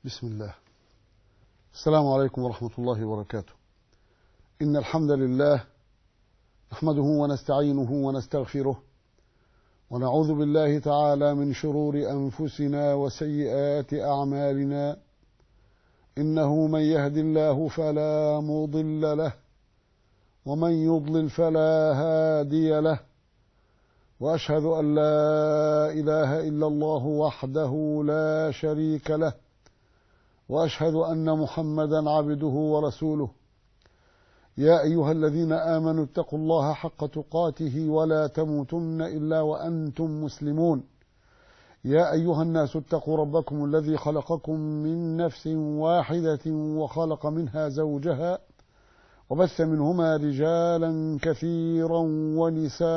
بسم الله السلام عليكم ورحمة الله وبركاته إن الحمد لله نحمده ونستعينه ونستغفره ونعوذ بالله تعالى من شرور أنفسنا وسيئات أعمالنا إنه من يهد الله فلا مضل له ومن يضلل فلا هادي له واشهد ان لا اله الا الله وحده لا شريك له واشهد ان محمدا عبده ورسوله يا ايها الذين امنوا اتقوا الله حق تقاته ولا تموتن الا وانتم مسلمون يا ايها الناس اتقوا ربكم الذي خلقكم من نفس واحده وخلق منها زوجها وبث منهما رجالا كثيرا ونساء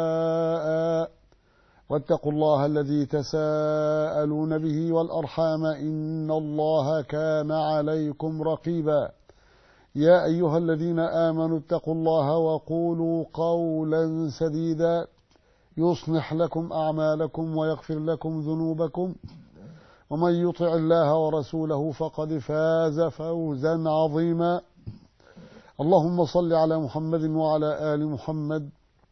واتقوا الله الذي تساءلون به والارحام ان الله كان عليكم رقيبا يا ايها الذين امنوا اتقوا الله وقولوا قولا سديدا يصلح لكم اعمالكم ويغفر لكم ذنوبكم ومن يطع الله ورسوله فقد فاز فوزا عظيما اللهم صل على محمد وعلى ال محمد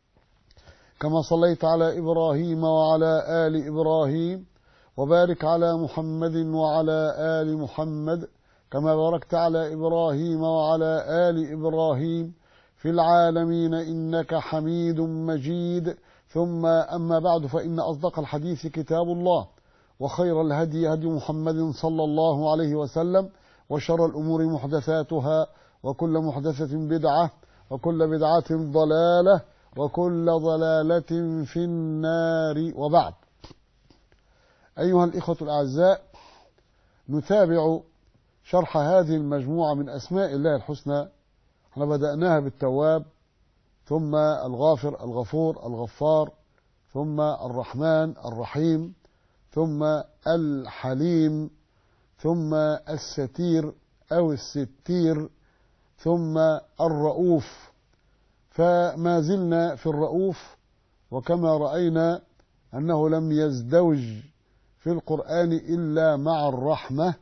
كما صليت على ابراهيم وعلى ال ابراهيم وبارك على محمد وعلى ال محمد كما باركت على ابراهيم وعلى ال ابراهيم في العالمين انك حميد مجيد ثم اما بعد فان اصدق الحديث كتاب الله وخير الهدي هدي محمد صلى الله عليه وسلم وشر الامور محدثاتها وكل محدثة بدعة وكل بدعة ضلالة وكل ضلالة في النار وبعد أيها الإخوة الأعزاء نتابع شرح هذه المجموعة من أسماء الله الحسنى احنا بدأناها بالتواب ثم الغافر الغفور الغفار ثم الرحمن الرحيم ثم الحليم ثم الستير أو الستير ثم الرؤوف فما زلنا في الرؤوف وكما رأينا أنه لم يزدوج في القرآن إلا مع الرحمة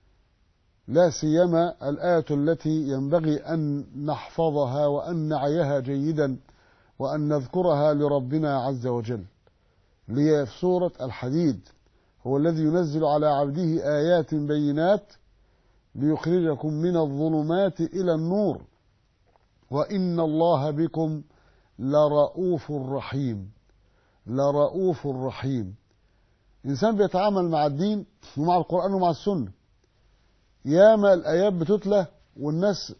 لا سيما الآية التي ينبغي أن نحفظها وأن نعيها جيدا وأن نذكرها لربنا عز وجل لي في سورة الحديد هو الذي ينزل على عبده آيات بينات ليخرجكم من الظلمات إلى النور وإن الله بكم لرؤوف رحيم لرؤوف رحيم إنسان بيتعامل مع الدين ومع القرآن ومع السنة ياما الآيات بتتلى والناس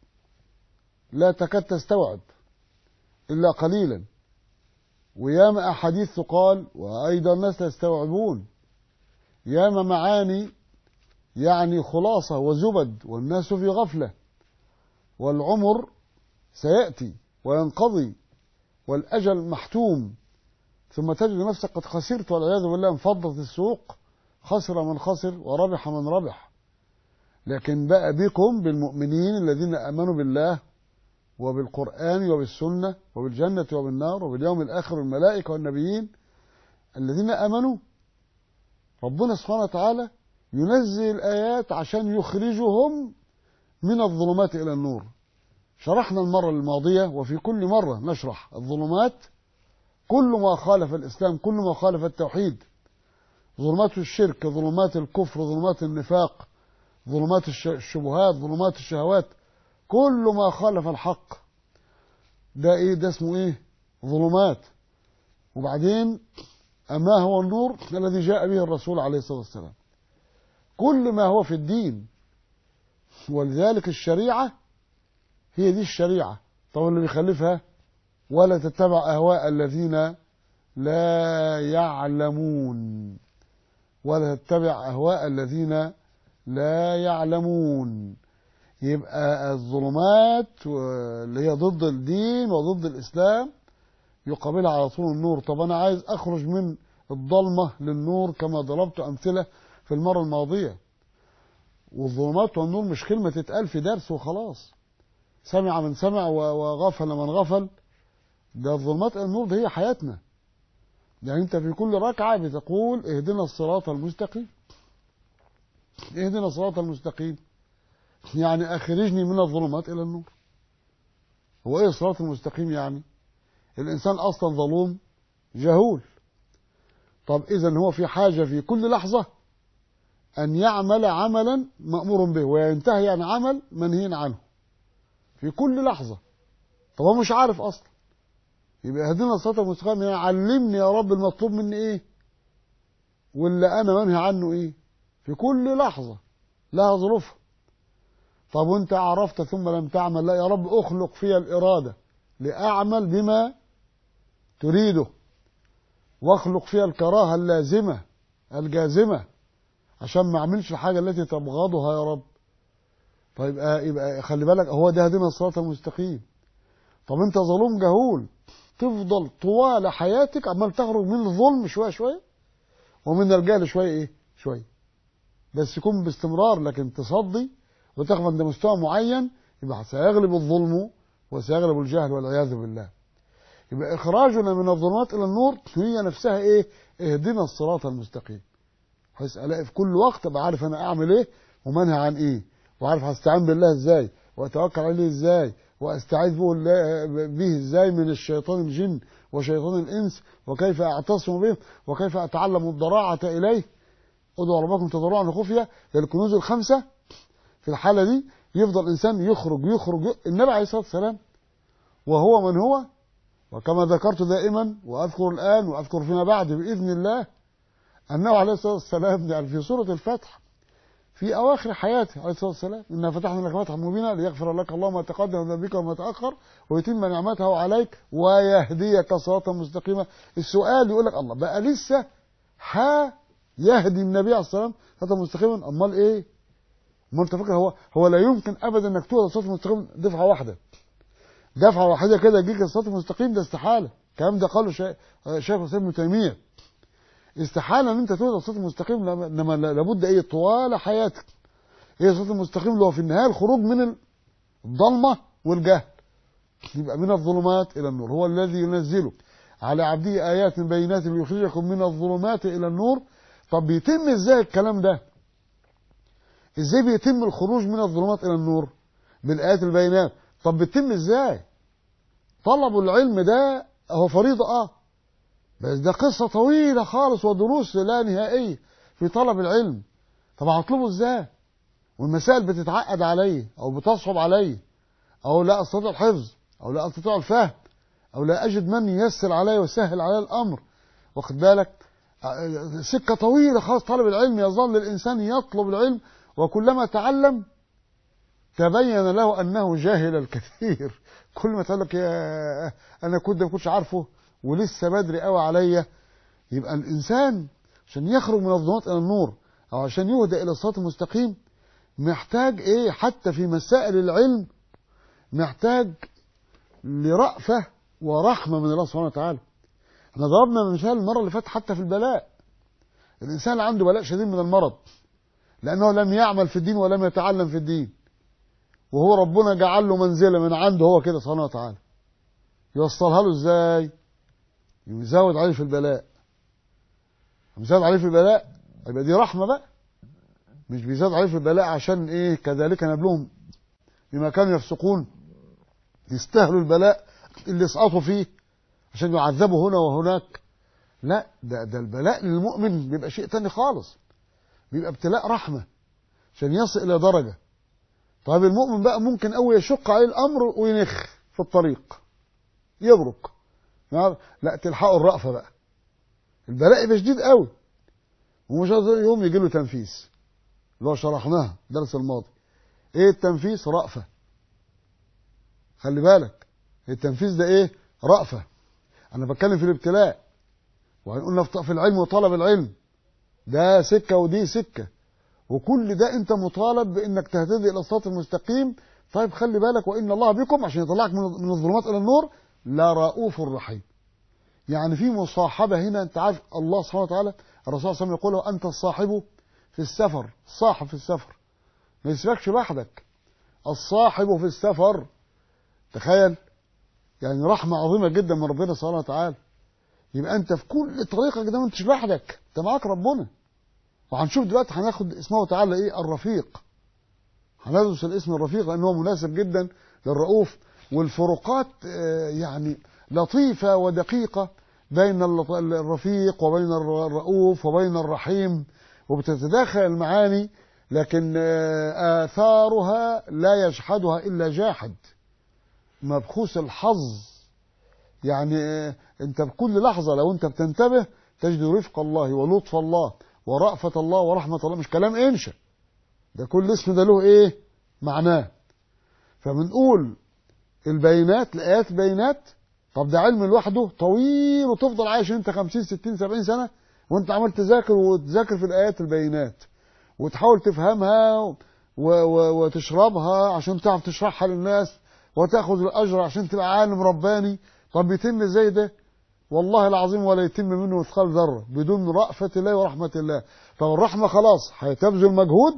لا تكاد تستوعب إلا قليلا وياما أحاديث تقال وأيضا الناس لا يستوعبون ياما معاني يعني خلاصة وزبد والناس في غفلة والعمر سيأتي وينقضي والأجل محتوم ثم تجد نفسك قد خسرت والعياذ بالله انفضت السوق خسر من خسر وربح من ربح لكن بقى بكم بالمؤمنين الذين آمنوا بالله وبالقرآن وبالسنة وبالجنة وبالنار وباليوم الآخر والملائكة والنبيين الذين آمنوا ربنا سبحانه وتعالى ينزل الآيات عشان يخرجهم من الظلمات إلى النور شرحنا المرة الماضية وفي كل مرة نشرح الظلمات كل ما خالف الإسلام كل ما خالف التوحيد ظلمات الشرك ظلمات الكفر ظلمات النفاق ظلمات الشبهات ظلمات الشهوات كل ما خالف الحق ده ايه ده اسمه ايه ظلمات وبعدين اما هو النور الذي جاء به الرسول عليه الصلاه والسلام كل ما هو في الدين ولذلك الشريعة هي دي الشريعة طب اللي بيخالفها ولا تتبع أهواء الذين لا يعلمون ولا تتبع أهواء الذين لا يعلمون يبقى الظلمات اللي هي ضد الدين وضد الإسلام يقابلها على طول النور طب أنا عايز أخرج من الضلمة للنور كما ضربت أمثلة في المرة الماضية والظلمات والنور مش كلمة تتقال في درس وخلاص سمع من سمع وغفل من غفل ده الظلمات النور ده هي حياتنا يعني انت في كل ركعة بتقول اهدنا الصراط المستقيم اهدنا الصراط المستقيم يعني اخرجني من الظلمات الى النور هو ايه الصراط المستقيم يعني الانسان اصلا ظلوم جهول طب اذا هو في حاجه في كل لحظه ان يعمل عملا مامور به وينتهي عن عمل منهي عنه في كل لحظه طب هو مش عارف اصلا يبقى اهدنا الصراط المستقيم يعني علمني يا رب المطلوب مني ايه واللي انا منهي عنه ايه في كل لحظه لها ظروفها طب وانت عرفت ثم لم تعمل لا يا رب اخلق في الاراده لاعمل بما تريده واخلق فيها الكراهه اللازمه الجازمه عشان ما اعملش الحاجه التي تبغضها يا رب طيب يبقى يبقى خلي بالك هو ده هدينا الصراط المستقيم طب انت ظلوم جهول تفضل طوال حياتك عمال تخرج من الظلم شويه شويه ومن الجهل شويه ايه شويه بس يكون باستمرار لكن تصدي وتاخد عند مستوى معين يبقى سيغلب الظلم وسيغلب الجهل والعياذ بالله يبقى اخراجنا من الظلمات الى النور هي نفسها ايه اهدنا الصراط المستقيم بحيث الاقي في كل وقت ابقى عارف انا اعمل ايه ومنهى عن ايه وعارف هستعين بالله ازاي واتوكل عليه ازاي واستعيذ به, به ازاي من الشيطان الجن وشيطان الانس وكيف اعتصم به وكيف اتعلم الضراعه اليه ادعوا ربكم تضرعا وخفيه للكنوز الخمسه في الحاله دي يفضل الانسان يخرج يخرج النبي عليه الصلاه والسلام وهو من هو وكما ذكرت دائما واذكر الان واذكر فيما بعد باذن الله انه عليه الصلاه والسلام يعني في سوره الفتح في اواخر حياته عليه الصلاه والسلام انا فتحنا لك فتحا مبينا ليغفر لك الله ما تقدم من ذنبك وما تاخر ويتم نعمته عليك ويهديك صراطا مستقيما السؤال يقول لك الله بقى لسه ها يهدي النبي عليه الصلاه والسلام صراطا مستقيما امال ايه؟ امال انت فاكر هو هو لا يمكن ابدا انك تهدى الصراط المستقيم دفعه واحده دفعه واحده كده يجيك الصراط المستقيم ده استحاله الكلام ده قاله شيخ الاسلام ابن تيميه استحاله ان انت تهدى الصراط المستقيم انما لابد ايه طوال حياتك هي الصراط المستقيم اللي هو في النهايه الخروج من الضلمه والجهل يبقى من الظلمات الى النور هو الذي ينزل على عبده ايات بينات ليخرجكم من الظلمات الى النور طب بيتم ازاي الكلام ده ازاي بيتم الخروج من الظلمات الى النور بالايات البينات طب بيتم ازاي طلب العلم ده هو فريضه اه بس ده قصه طويله خالص ودروس لا نهائيه في طلب العلم طب هطلبه ازاي والمسائل بتتعقد علي او بتصعب علي او لا استطيع الحفظ او لا استطيع الفهم او لا اجد من ييسر علي ويسهل علي الامر واخد بالك سكه طويله خالص طلب العلم يظل الانسان يطلب العلم وكلما تعلم تبين له انه جاهل الكثير كل ما تقول لك يا انا كنت ما كنتش عارفه ولسه بدري قوي عليا يبقى الانسان عشان يخرج من الظلمات الى النور او عشان يهدى الى الصراط المستقيم محتاج ايه حتى في مسائل العلم محتاج لرأفة ورحمة من الله سبحانه وتعالى احنا ضربنا مثال المرة اللي فاتت حتى في البلاء الإنسان اللي عنده بلاء شديد من المرض لأنه لم يعمل في الدين ولم يتعلم في الدين وهو ربنا جعل له منزلة من عنده هو كده سبحانه وتعالى يوصلها له ازاي يزود عليه في البلاء يزود عليه في البلاء يبقى دي رحمة بقى مش بيزاد عليه في البلاء عشان ايه كذلك نبلوهم بما كانوا يفسقون يستاهلوا البلاء اللي يسقطوا فيه عشان يعذبوا هنا وهناك لا ده ده البلاء للمؤمن بيبقى شيء تاني خالص بيبقى ابتلاء رحمة عشان يصل إلى درجة طيب المؤمن بقى ممكن أول يشق عليه الأمر وينخ في الطريق يبرك لا تلحقوا الرأفة بقى البلاء يبقى شديد قوي ومش يوم يجي له تنفيذ اللي هو شرحناها الدرس الماضي ايه التنفيذ رأفة خلي بالك التنفيذ ده ايه رأفة انا بتكلم في الابتلاء وقلنا في العلم وطلب العلم ده سكة ودي سكة وكل ده انت مطالب بانك تهتدي الى الصراط المستقيم طيب خلي بالك وان الله بكم عشان يطلعك من الظلمات الى النور لا رؤوف رحيم يعني في مصاحبة هنا انت عارف الله سبحانه وتعالى الرسول صلى الله عليه وسلم يقول انت الصاحب في السفر صاحب في السفر ما يسيبكش لوحدك الصاحب في السفر تخيل يعني رحمة عظيمة جدا من ربنا سبحانه وتعالى يبقى انت في كل طريقك ده ما انتش لوحدك انت معاك ربنا وهنشوف دلوقتي هناخد اسمه تعالى ايه الرفيق هندرس الاسم الرفيق لان هو مناسب جدا للرؤوف والفروقات آه، يعني لطيفة ودقيقة بين اللط- الرفيق وبين الر- الرؤوف وبين الرحيم وبتتداخل المعاني لكن آه، آثارها لا يجحدها إلا جاحد مبخوس الحظ يعني آه، انت بكل لحظة لو انت بتنتبه تجد رفق الله ولطف الله ورأفة الله ورحمة الله مش كلام انشا ده كل اسم ده له ايه معناه فبنقول البينات الآيات بينات طب ده علم لوحده طويل وتفضل عايش انت 50 60 70 سنة وانت عمال تذاكر وتذاكر في الآيات البينات وتحاول تفهمها و و وتشربها عشان تعرف تشرحها للناس وتاخذ الأجر عشان تبقى عالم رباني طب يتم ازاي ده والله العظيم ولا يتم منه مثقال ذرة بدون رأفة الله ورحمة الله طب الرحمة خلاص هتبذل مجهود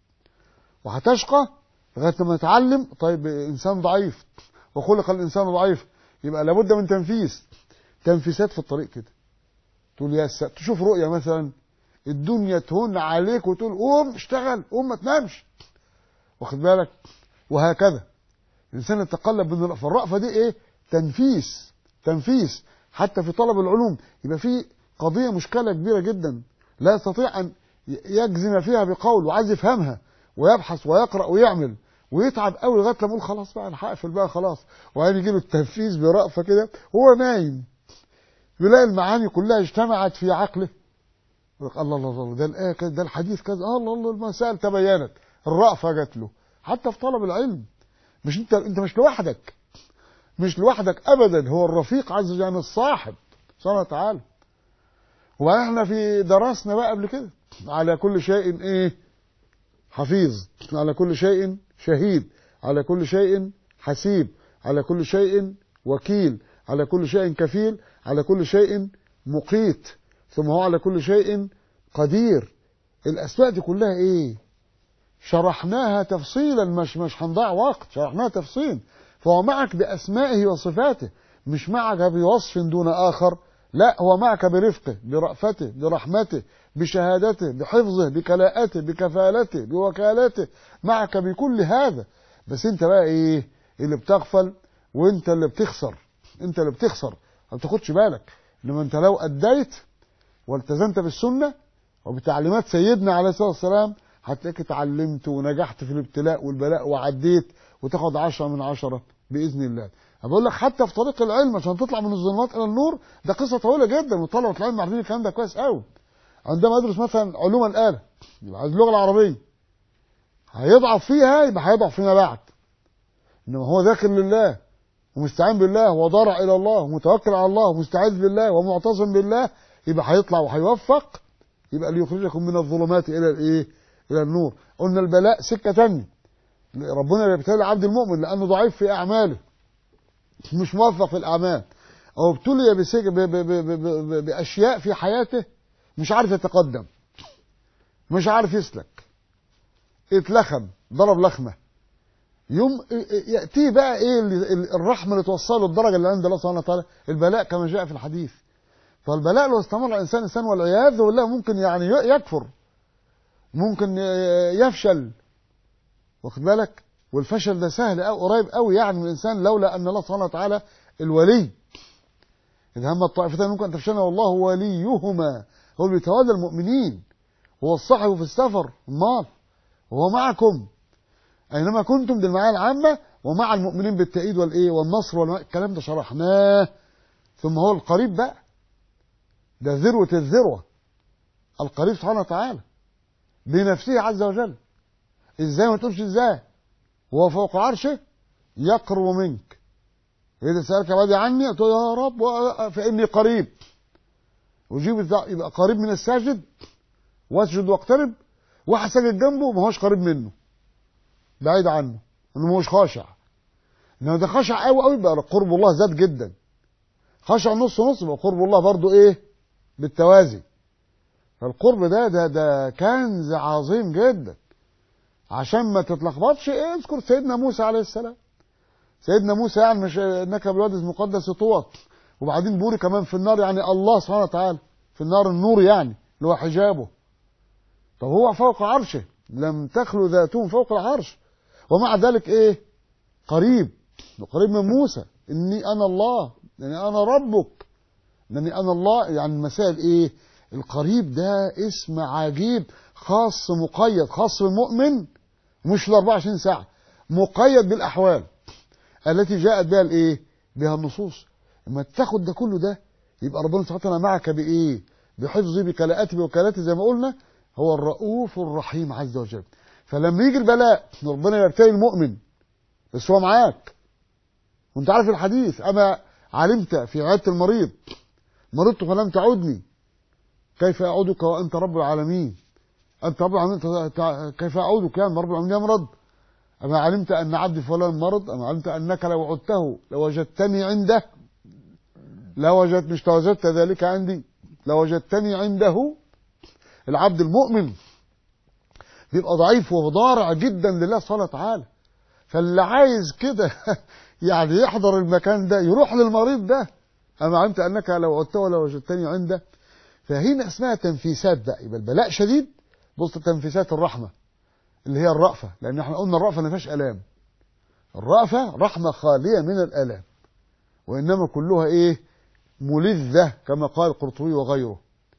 وهتشقى لغاية لما تتعلم طيب إنسان ضعيف وخلق الإنسان ضعيف يبقى لابد من تنفيس تنفيسات في الطريق كده تقول يا س... تشوف رؤية مثلا الدنيا تهون عليك وتقول قوم اشتغل قوم ما تنامش واخد بالك وهكذا الإنسان يتقلب من الرأفة الرأفة دي إيه تنفيس تنفيس حتى في طلب العلوم يبقى في قضية مشكلة كبيرة جدا لا يستطيع أن يجزم فيها بقول وعايز يفهمها ويبحث ويقرأ ويعمل ويتعب قوي لغايه لما يقول خلاص بقى انا هقفل بقى خلاص وبعدين يجي له التنفيذ برأفه كده هو نايم يلاقي المعاني كلها اجتمعت في عقله يقول الله الله الله ده الايه كده ده الحديث كذا الله الله المسائل تبينت الرأفه جات له حتى في طلب العلم مش انت انت مش لوحدك مش لوحدك ابدا هو الرفيق عز وجل يعني الصاحب سبحانه وتعالى وبعدين احنا في درسنا بقى قبل كده على كل شيء ايه حفيظ على كل شيء شهيد على كل شيء حسيب على كل شيء وكيل على كل شيء كفيل على كل شيء مقيت ثم هو على كل شيء قدير الأسماء دي كلها إيه شرحناها تفصيلا مش مش هنضيع وقت شرحناها تفصيل فهو معك بأسمائه وصفاته مش معك بوصف دون آخر لا هو معك برفقه برأفته برحمته بشهادته بحفظه بكلاءته بكفالته بوكالته معك بكل هذا بس انت بقى ايه اللي بتغفل وانت اللي بتخسر انت اللي بتخسر ما بتاخدش بالك انما انت لو اديت والتزمت بالسنه وبتعليمات سيدنا عليه الصلاه والسلام هتلاقيك اتعلمت ونجحت في الابتلاء والبلاء وعديت وتاخد عشرة من عشرة بإذن الله بقول لك حتى في طريق العلم عشان تطلع من الظلمات إلى النور ده قصة طويلة جدا وطلبة العلم عارفين الكلام ده كويس قوي عندما يدرس مثلا علوم الآلة يبقى عايز اللغة العربية هيضعف فيها يبقى هيضعف فيما بعد إنما هو ذاكر لله ومستعين بالله وضارع إلى الله ومتوكل على الله ومستعيذ بالله ومعتصم بالله يبقى هيطلع وهيوفق يبقى ليخرجكم من الظلمات إلى الإيه؟ إلى النور قلنا البلاء سكة تانية ربنا يبتلي العبد المؤمن لأنه ضعيف في أعماله مش موفق في الأعمال أو ابتلي بسج... ب... ب... ب... ب... ب... بأشياء في حياته مش عارف يتقدم مش عارف يسلك اتلخم ضرب لخمة يوم يأتيه بقى ايه الرحمة اللي توصله الدرجة اللي عند الله سبحانه وتعالى البلاء كما جاء في الحديث فالبلاء لو استمر الإنسان إنسان والعياذ بالله ممكن يعني يكفر ممكن يفشل واخد بالك والفشل ده سهل أو قريب قوي يعني من الإنسان لولا أن الله سبحانه وتعالى الولي إذا هم الطائفتين ممكن أن تفشلنا والله وليهما هو اللي بيتولى المؤمنين هو الصاحب في السفر المال وهو معكم أينما كنتم دي المعاني العامة ومع المؤمنين بالتأييد والإيه والنصر والكلام ده شرحناه ثم هو القريب بقى ده ذروة الذروة القريب سبحانه وتعالى بنفسه عز وجل ازاي ما تقولش ازاي هو فوق عرشه يقرب منك إذا سألك عبادي عني تقول يا رب فإني قريب وجيب يبقى قريب من الساجد واسجد واقترب واحد ساجد جنبه ما هوش قريب منه بعيد عنه انه ما هوش خاشع انما ده خاشع قوي قوي بقى قرب الله زاد جدا خاشع نص نص يبقى قرب الله برضو ايه بالتوازي فالقرب ده ده ده كنز عظيم جدا عشان ما تتلخبطش ايه اذكر سيدنا موسى عليه السلام سيدنا موسى يعني مش انك بالوادي المقدس طوى وبعدين بوري كمان في النار يعني الله سبحانه وتعالى في النار النور يعني اللي هو حجابه طب هو فوق عرشه لم تخلو ذاته فوق العرش ومع ذلك ايه قريب قريب من موسى اني انا الله يعني انا ربك انني انا الله يعني المسائل ايه القريب ده اسم عجيب خاص مقيد خاص بالمؤمن مش ال 24 ساعه مقيد بالاحوال التي جاءت بها الايه بها النصوص لما تاخد ده كله ده يبقى ربنا سبحانه وتعالى معك بايه بحفظه بكلاءته بوكالته زي ما قلنا هو الرؤوف الرحيم عز وجل فلما يجي البلاء ربنا يبتلي المؤمن بس هو معاك وانت عارف الحديث اما علمت في عياده المريض مرضت فلم تعودني كيف اعودك وانت رب العالمين انت رب العالمين كيف اعودك يا رب العالمين يمرض اما علمت ان عبدي فلان مرض اما علمت انك لو عدته لوجدتني عنده لوجدت مش توجدت ذلك عندي لوجدتني عنده العبد المؤمن بيبقى ضعيف وضارع جدا لله سبحانه وتعالى فاللي عايز كده يعني يحضر المكان ده يروح للمريض ده أما علمت أنك لو عدت ولا وجدتني عنده فهنا اسمها تنفيسات بقى يبقى البلاء شديد بص تنفيسات الرحمة اللي هي الرأفة لأن احنا قلنا الرأفة ما فيهاش آلام الرأفة رحمة خالية من الآلام وإنما كلها إيه ملذة كما قال القرطبي وغيره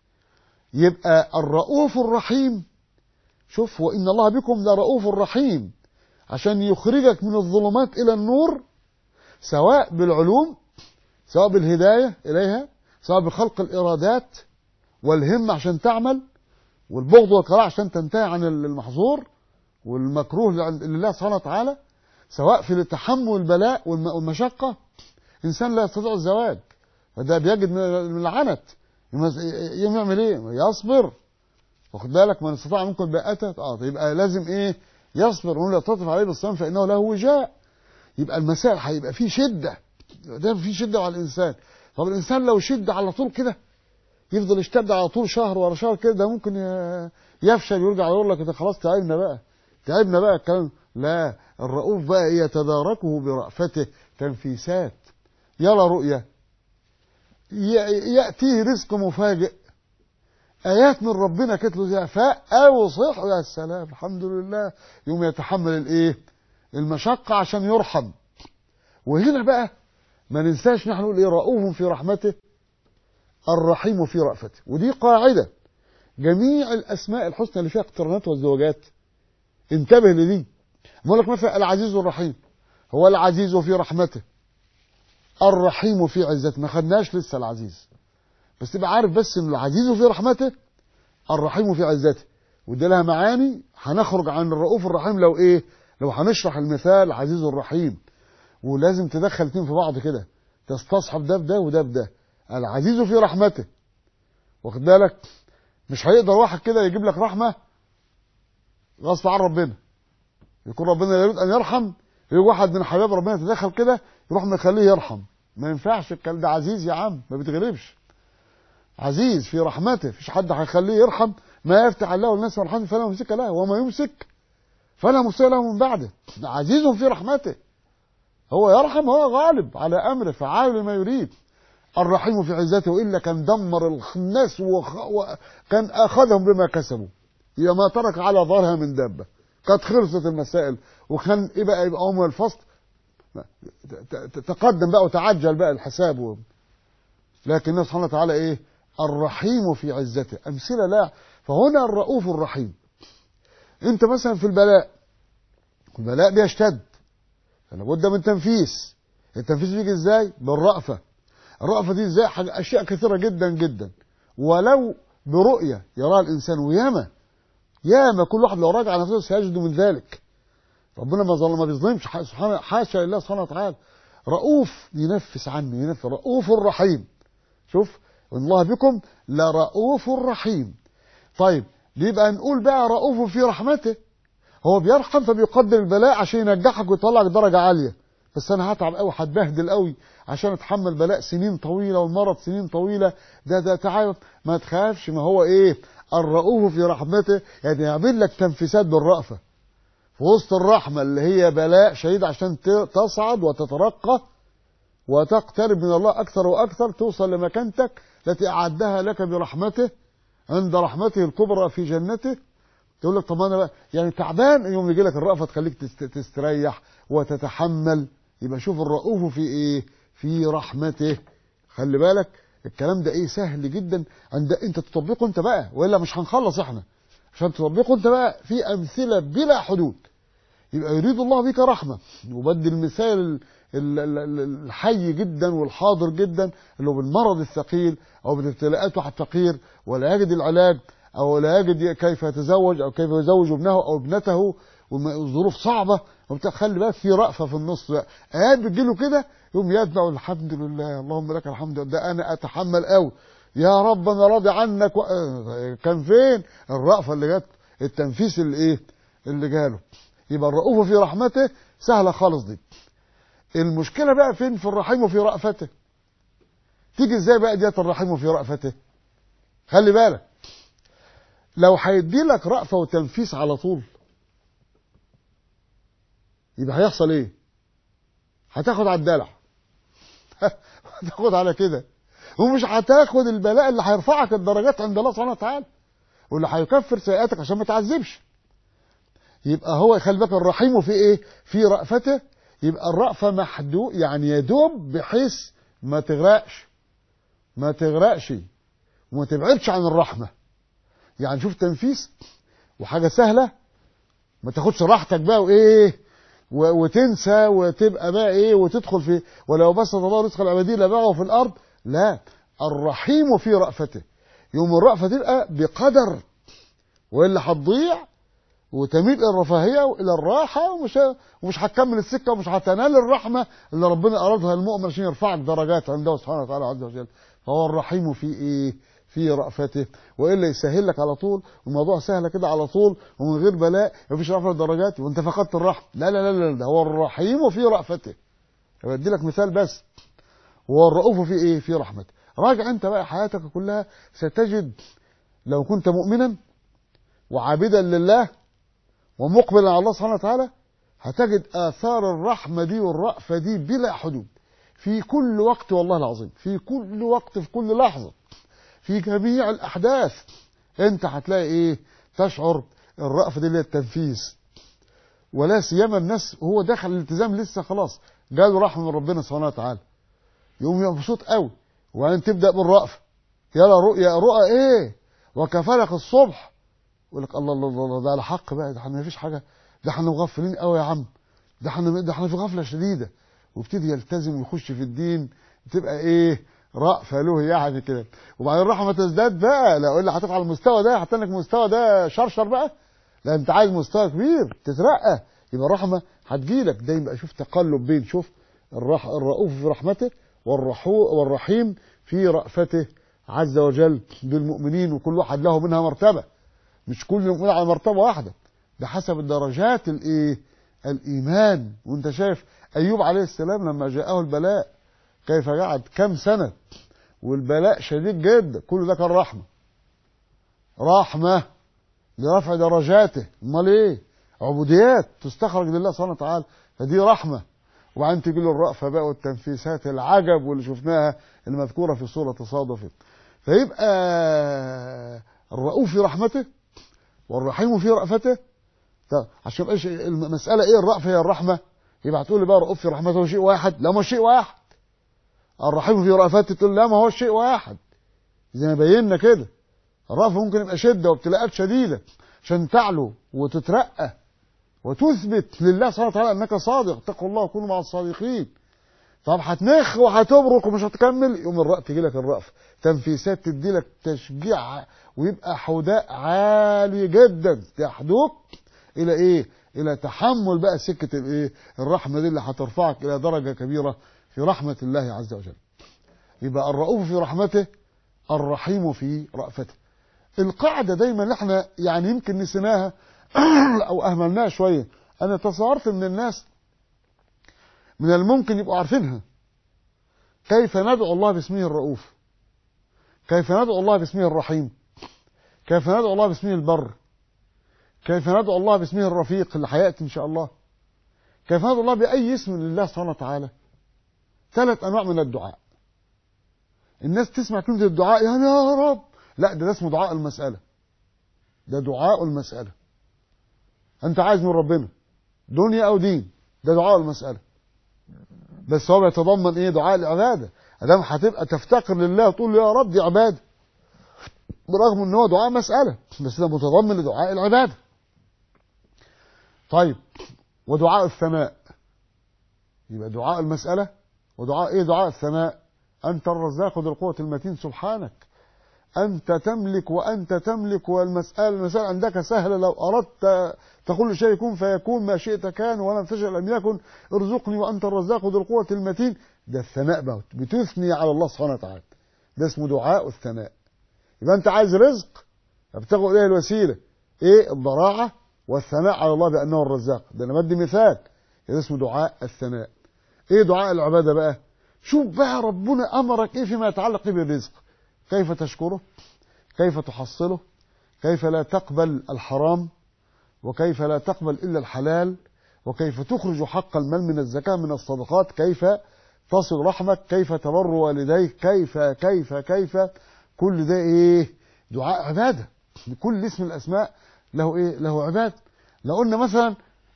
يبقى الرؤوف الرحيم شوف وإن الله بكم لرؤوف رحيم عشان يخرجك من الظلمات إلى النور سواء بالعلوم سواء بالهداية إليها سواء بخلق الإرادات والهم عشان تعمل والبغض والكراهة عشان تنتهي عن المحظور والمكروه لله سبحانه وتعالى سواء في تحمل البلاء والمشقة إنسان لا يستطيع الزواج فده بيجد من العنت يعمل ايه يصبر واخد بالك من استطاع منكم الباءة اه يبقى لازم ايه يصبر ولا تطف عليه بالصيام فانه له وجاء يبقى المسائل هيبقى فيه شده ده فيه شده على الانسان طب الانسان لو شد على طول كده يفضل يشتد على طول شهر ورا شهر كده ده ممكن يفشل ويرجع يقول لك ده خلاص تعبنا بقى تعبنا بقى الكلام لا الرؤوف بقى يتداركه برأفته تنفيسات يلا رؤية يأتيه رزق مفاجئ آيات من ربنا كانت له فاء أو صح يا سلام الحمد لله يوم يتحمل الإيه المشقة عشان يرحم وهنا بقى ما ننساش نحن نقول إيه رؤوف في رحمته الرحيم في رأفته ودي قاعدة جميع الأسماء الحسنى اللي فيها اقترانات والزواجات انتبه لدي بقول لك مثلا العزيز الرحيم هو العزيز في رحمته الرحيم في عزته ما خدناش لسه العزيز بس تبقى عارف بس ان العزيز في رحمته الرحيم في عزته وده لها معاني هنخرج عن الرؤوف الرحيم لو ايه لو هنشرح المثال عزيز الرحيم ولازم تدخل اتنين في بعض كده تستصحب ده بده وده بده العزيز في رحمته واخد بالك مش هيقدر واحد كده يجيب لك رحمه غصب عن ربنا يكون ربنا يريد ان يرحم يجي واحد من حباب ربنا يتدخل كده يروح مخليه يرحم ما ينفعش الكلام ده عزيز يا عم ما بيتغلبش عزيز في رحمته مفيش حد هيخليه يرحم ما يفتح الله الناس من رحمته فلا ممسك له وما يمسك فلا مرسل له من بعده عزيز في رحمته هو يرحم هو غالب على امره فعال لما يريد الرحيم في عزته والا كان دمر الناس وكان اخذهم بما كسبوا يا ما ترك على ظهرها من دابه قد خلصت المسائل وكان ايه بقى يبقى ام الفصل تقدم بقى وتعجل بقى الحساب لكن سبحانه وتعالى ايه الرحيم في عزته امثله لا فهنا الرؤوف الرحيم انت مثلا في البلاء البلاء بيشتد لابد من تنفيس التنفيس بيجي ازاي بالرأفة الرأفة دي ازاي حاجة اشياء كثيرة جدا جدا ولو برؤية يراها الانسان وياما ياما كل واحد لو راجع نفسه سيجد من ذلك ربنا ما ظلم ما بيظلمش سبحانه حاشا لله سبحانه وتعالى رؤوف ينفس عنه ينفس رؤوف رحيم شوف الله بكم لرؤوف رحيم طيب يبقى نقول بقى رؤوف في رحمته هو بيرحم فبيقدر البلاء عشان ينجحك ويطلعك درجة عالية بس انا هتعب قوي هتبهدل قوي عشان اتحمل بلاء سنين طويلة والمرض سنين طويلة ده ده تعب ما تخافش ما هو ايه الرؤوف في رحمته يعني يعمل لك تنفيسات بالرأفة في وسط الرحمة اللي هي بلاء شديد عشان تصعد وتترقى وتقترب من الله أكثر وأكثر توصل لمكانتك التي أعدها لك برحمته عند رحمته الكبرى في جنته تقول لك طب انا بقى يعني تعبان يوم يجي لك الرأفة تخليك تست- تستريح وتتحمل يبقى شوف الرؤوف في ايه في رحمته خلي بالك الكلام ده ايه سهل جدا عند انت تطبقه انت بقى والا مش هنخلص احنا عشان تطبقه انت بقى في امثله بلا حدود يبقى يريد الله بك رحمه وبدي المثال ال- ال- ال- ال- الحي جدا والحاضر جدا اللي هو بالمرض الثقيل او بالابتلاءات واحد فقير ولا يجد العلاج او لا يجد كيف يتزوج او كيف يزوج ابنه او ابنته والظروف صعبه وبتاع خلي بالك في رأفه في النص بقى ايات بتجيله كده يقوم يتبع الحمد لله اللهم لك الحمد ده انا اتحمل قوي يا رب انا راضي عنك و... آه، كان فين الرأفه اللي جت التنفيس اللي ايه اللي جاله يبقى الرؤوف في رحمته سهله خالص دي المشكله بقى فين في الرحيم وفي رأفته تيجي ازاي بقى ديت الرحيم وفي رأفته خلي بالك لو هيدي لك رأفة وتنفيس على طول يبقى هيحصل ايه هتاخد على الدلع هتاخد على كده ومش هتاخد البلاء اللي هيرفعك الدرجات عند الله سبحانه وتعالى واللي هيكفر سيئاتك عشان ما تعذبش يبقى هو خلي بالك الرحيم في ايه في رأفته يبقى الرأفة محدود يعني يدوب بحيث ما تغرقش ما تغرقش وما تبعدش عن الرحمة يعني شوف تنفيس وحاجة سهلة ما تاخدش راحتك بقى وايه و- وتنسى وتبقى بقى ايه وتدخل في ولو بسط الله رزق العبادين لبغوا في الارض لا الرحيم في رأفته يوم الرأفة تبقى بقدر والا هتضيع وتميل الى الرفاهيه والى الراحه ومش ومش هتكمل السكه ومش هتنال الرحمه اللي ربنا ارادها للمؤمن عشان يرفعك درجات عنده سبحانه وتعالى عز وجل فهو الرحيم في ايه؟ في رأفته والا يسهل لك على طول والموضوع سهل كده على طول ومن غير بلاء مفيش رفع درجات وانت فقدت الرحمه لا لا لا لا ده هو الرحيم في رأفته بدي لك مثال بس هو الرؤوف في ايه؟ في رحمته راجع انت بقى حياتك كلها ستجد لو كنت مؤمنا وعابدا لله ومقبلا على الله سبحانه وتعالى هتجد آثار الرحمة دي والرأفة دي بلا حدود في كل وقت والله العظيم في كل وقت في كل لحظة في جميع الأحداث أنت هتلاقي إيه تشعر الرأفة دي اللي هي التنفيذ ولا سيما الناس هو دخل الالتزام لسه خلاص جاله رحمة من ربنا سبحانه وتعالى يقوم يبقى مبسوط قوي وبعدين تبدأ بالرأفة يلا رؤيا رؤى إيه وكفلك الصبح يقول لك الله الله الله الله، ده على حق بقى ده احنا مفيش حاجه ده احنا مغفلين قوي يا عم ده احنا ده احنا في غفله شديده ويبتدي يلتزم ويخش في الدين تبقى ايه رأفة له يعني كده وبعدين الرحمه تزداد بقى لا اقول لي هتطلع على المستوى ده هتنك المستوى ده شرشر بقى لا انت عايز مستوى كبير تترقى يبقى الرحمه هتجيلك ده يبقى شوف تقلب بين شوف الرح الرؤوف في رحمته والرحو والرحيم في رأفته عز وجل بالمؤمنين وكل واحد له منها مرتبه مش كل مؤمن على مرتبة واحدة ده حسب درجات الايه الايمان وانت شايف ايوب عليه السلام لما جاءه البلاء كيف قعد كم سنة والبلاء شديد جدا كل ده كان رحمة رحمة لرفع درجاته امال ايه عبوديات تستخرج لله سبحانه وتعالى فدي رحمة وبعدين تجي له الرأفة بقى والتنفيسات العجب واللي شفناها المذكورة في سورة تصادف فيبقى الرؤوف في رحمته والرحيم في رأفته طب عشان يبقاش المسألة ايه الرأفة هي الرحمة يبقى هتقول لي بقى رؤوف في رحمته شيء واحد لا ما هو شيء واحد الرحيم في رأفته تقول لا ما هو شيء واحد زي ما بينا كده الرأفة ممكن يبقى شدة وابتلاءات شديدة عشان تعلو وتترقى وتثبت لله سبحانه وتعالى انك صادق اتقوا الله وكونوا مع الصادقين طب هتنخ وهتبرك ومش هتكمل يوم الرأف تجي لك الرأف تنفيسات تدي لك تشجيع ويبقى حوداء عالي جدا يحدوك الى ايه الى تحمل بقى سكة الايه الرحمة دي اللي هترفعك الى درجة كبيرة في رحمة الله عز وجل يبقى الرؤوف في رحمته الرحيم في رأفته القاعدة دايما اللي احنا يعني يمكن نسيناها او اهملناها شوية انا تصورت ان الناس من الممكن يبقوا عارفينها كيف ندعو الله باسمه الرؤوف كيف ندعو الله باسمه الرحيم كيف ندعو الله باسمه البر كيف ندعو الله باسمه الرفيق اللي هياتي ان شاء الله كيف ندعو الله باي اسم لله سبحانه وتعالى ثلاث انواع من الدعاء الناس تسمع كلمه الدعاء يعني يا رب لا ده, ده اسمه دعاء المساله ده دعاء المساله انت عايز من ربنا دنيا او دين ده دعاء المسألة بس هو بيتضمن ايه دعاء العبادة ادام هتبقى تفتقر لله وتقول له يا رب دي عبادة برغم ان هو دعاء مسألة بس ده متضمن لدعاء العبادة طيب ودعاء الثناء يبقى دعاء المسألة ودعاء ايه دعاء الثناء انت الرزاق ذو القوة المتين سبحانك أنت تملك وأنت تملك والمسألة المسألة عندك سهلة لو أردت تقول شيء يكون فيكون ما شئت كان ولم تشأ لم يكن ارزقني وأنت الرزاق ذو القوة المتين ده الثناء بقى بتثني على الله سبحانه وتعالى ده اسمه دعاء الثناء يبقى أنت عايز رزق ابتغوا إليه الوسيلة إيه الضراعة والثناء على الله بأنه الرزاق ده أنا بدي مثال ده اسمه دعاء الثناء إيه دعاء العبادة بقى شوف بقى ربنا أمرك إيه فيما يتعلق بالرزق كيف تشكره كيف تحصله كيف لا تقبل الحرام وكيف لا تقبل إلا الحلال وكيف تخرج حق المال من الزكاة من الصدقات كيف تصل رحمك كيف تبر والديك كيف كيف كيف كل ده ايه دعاء عبادة كل اسم الأسماء له ايه له عبادة لو قلنا مثلا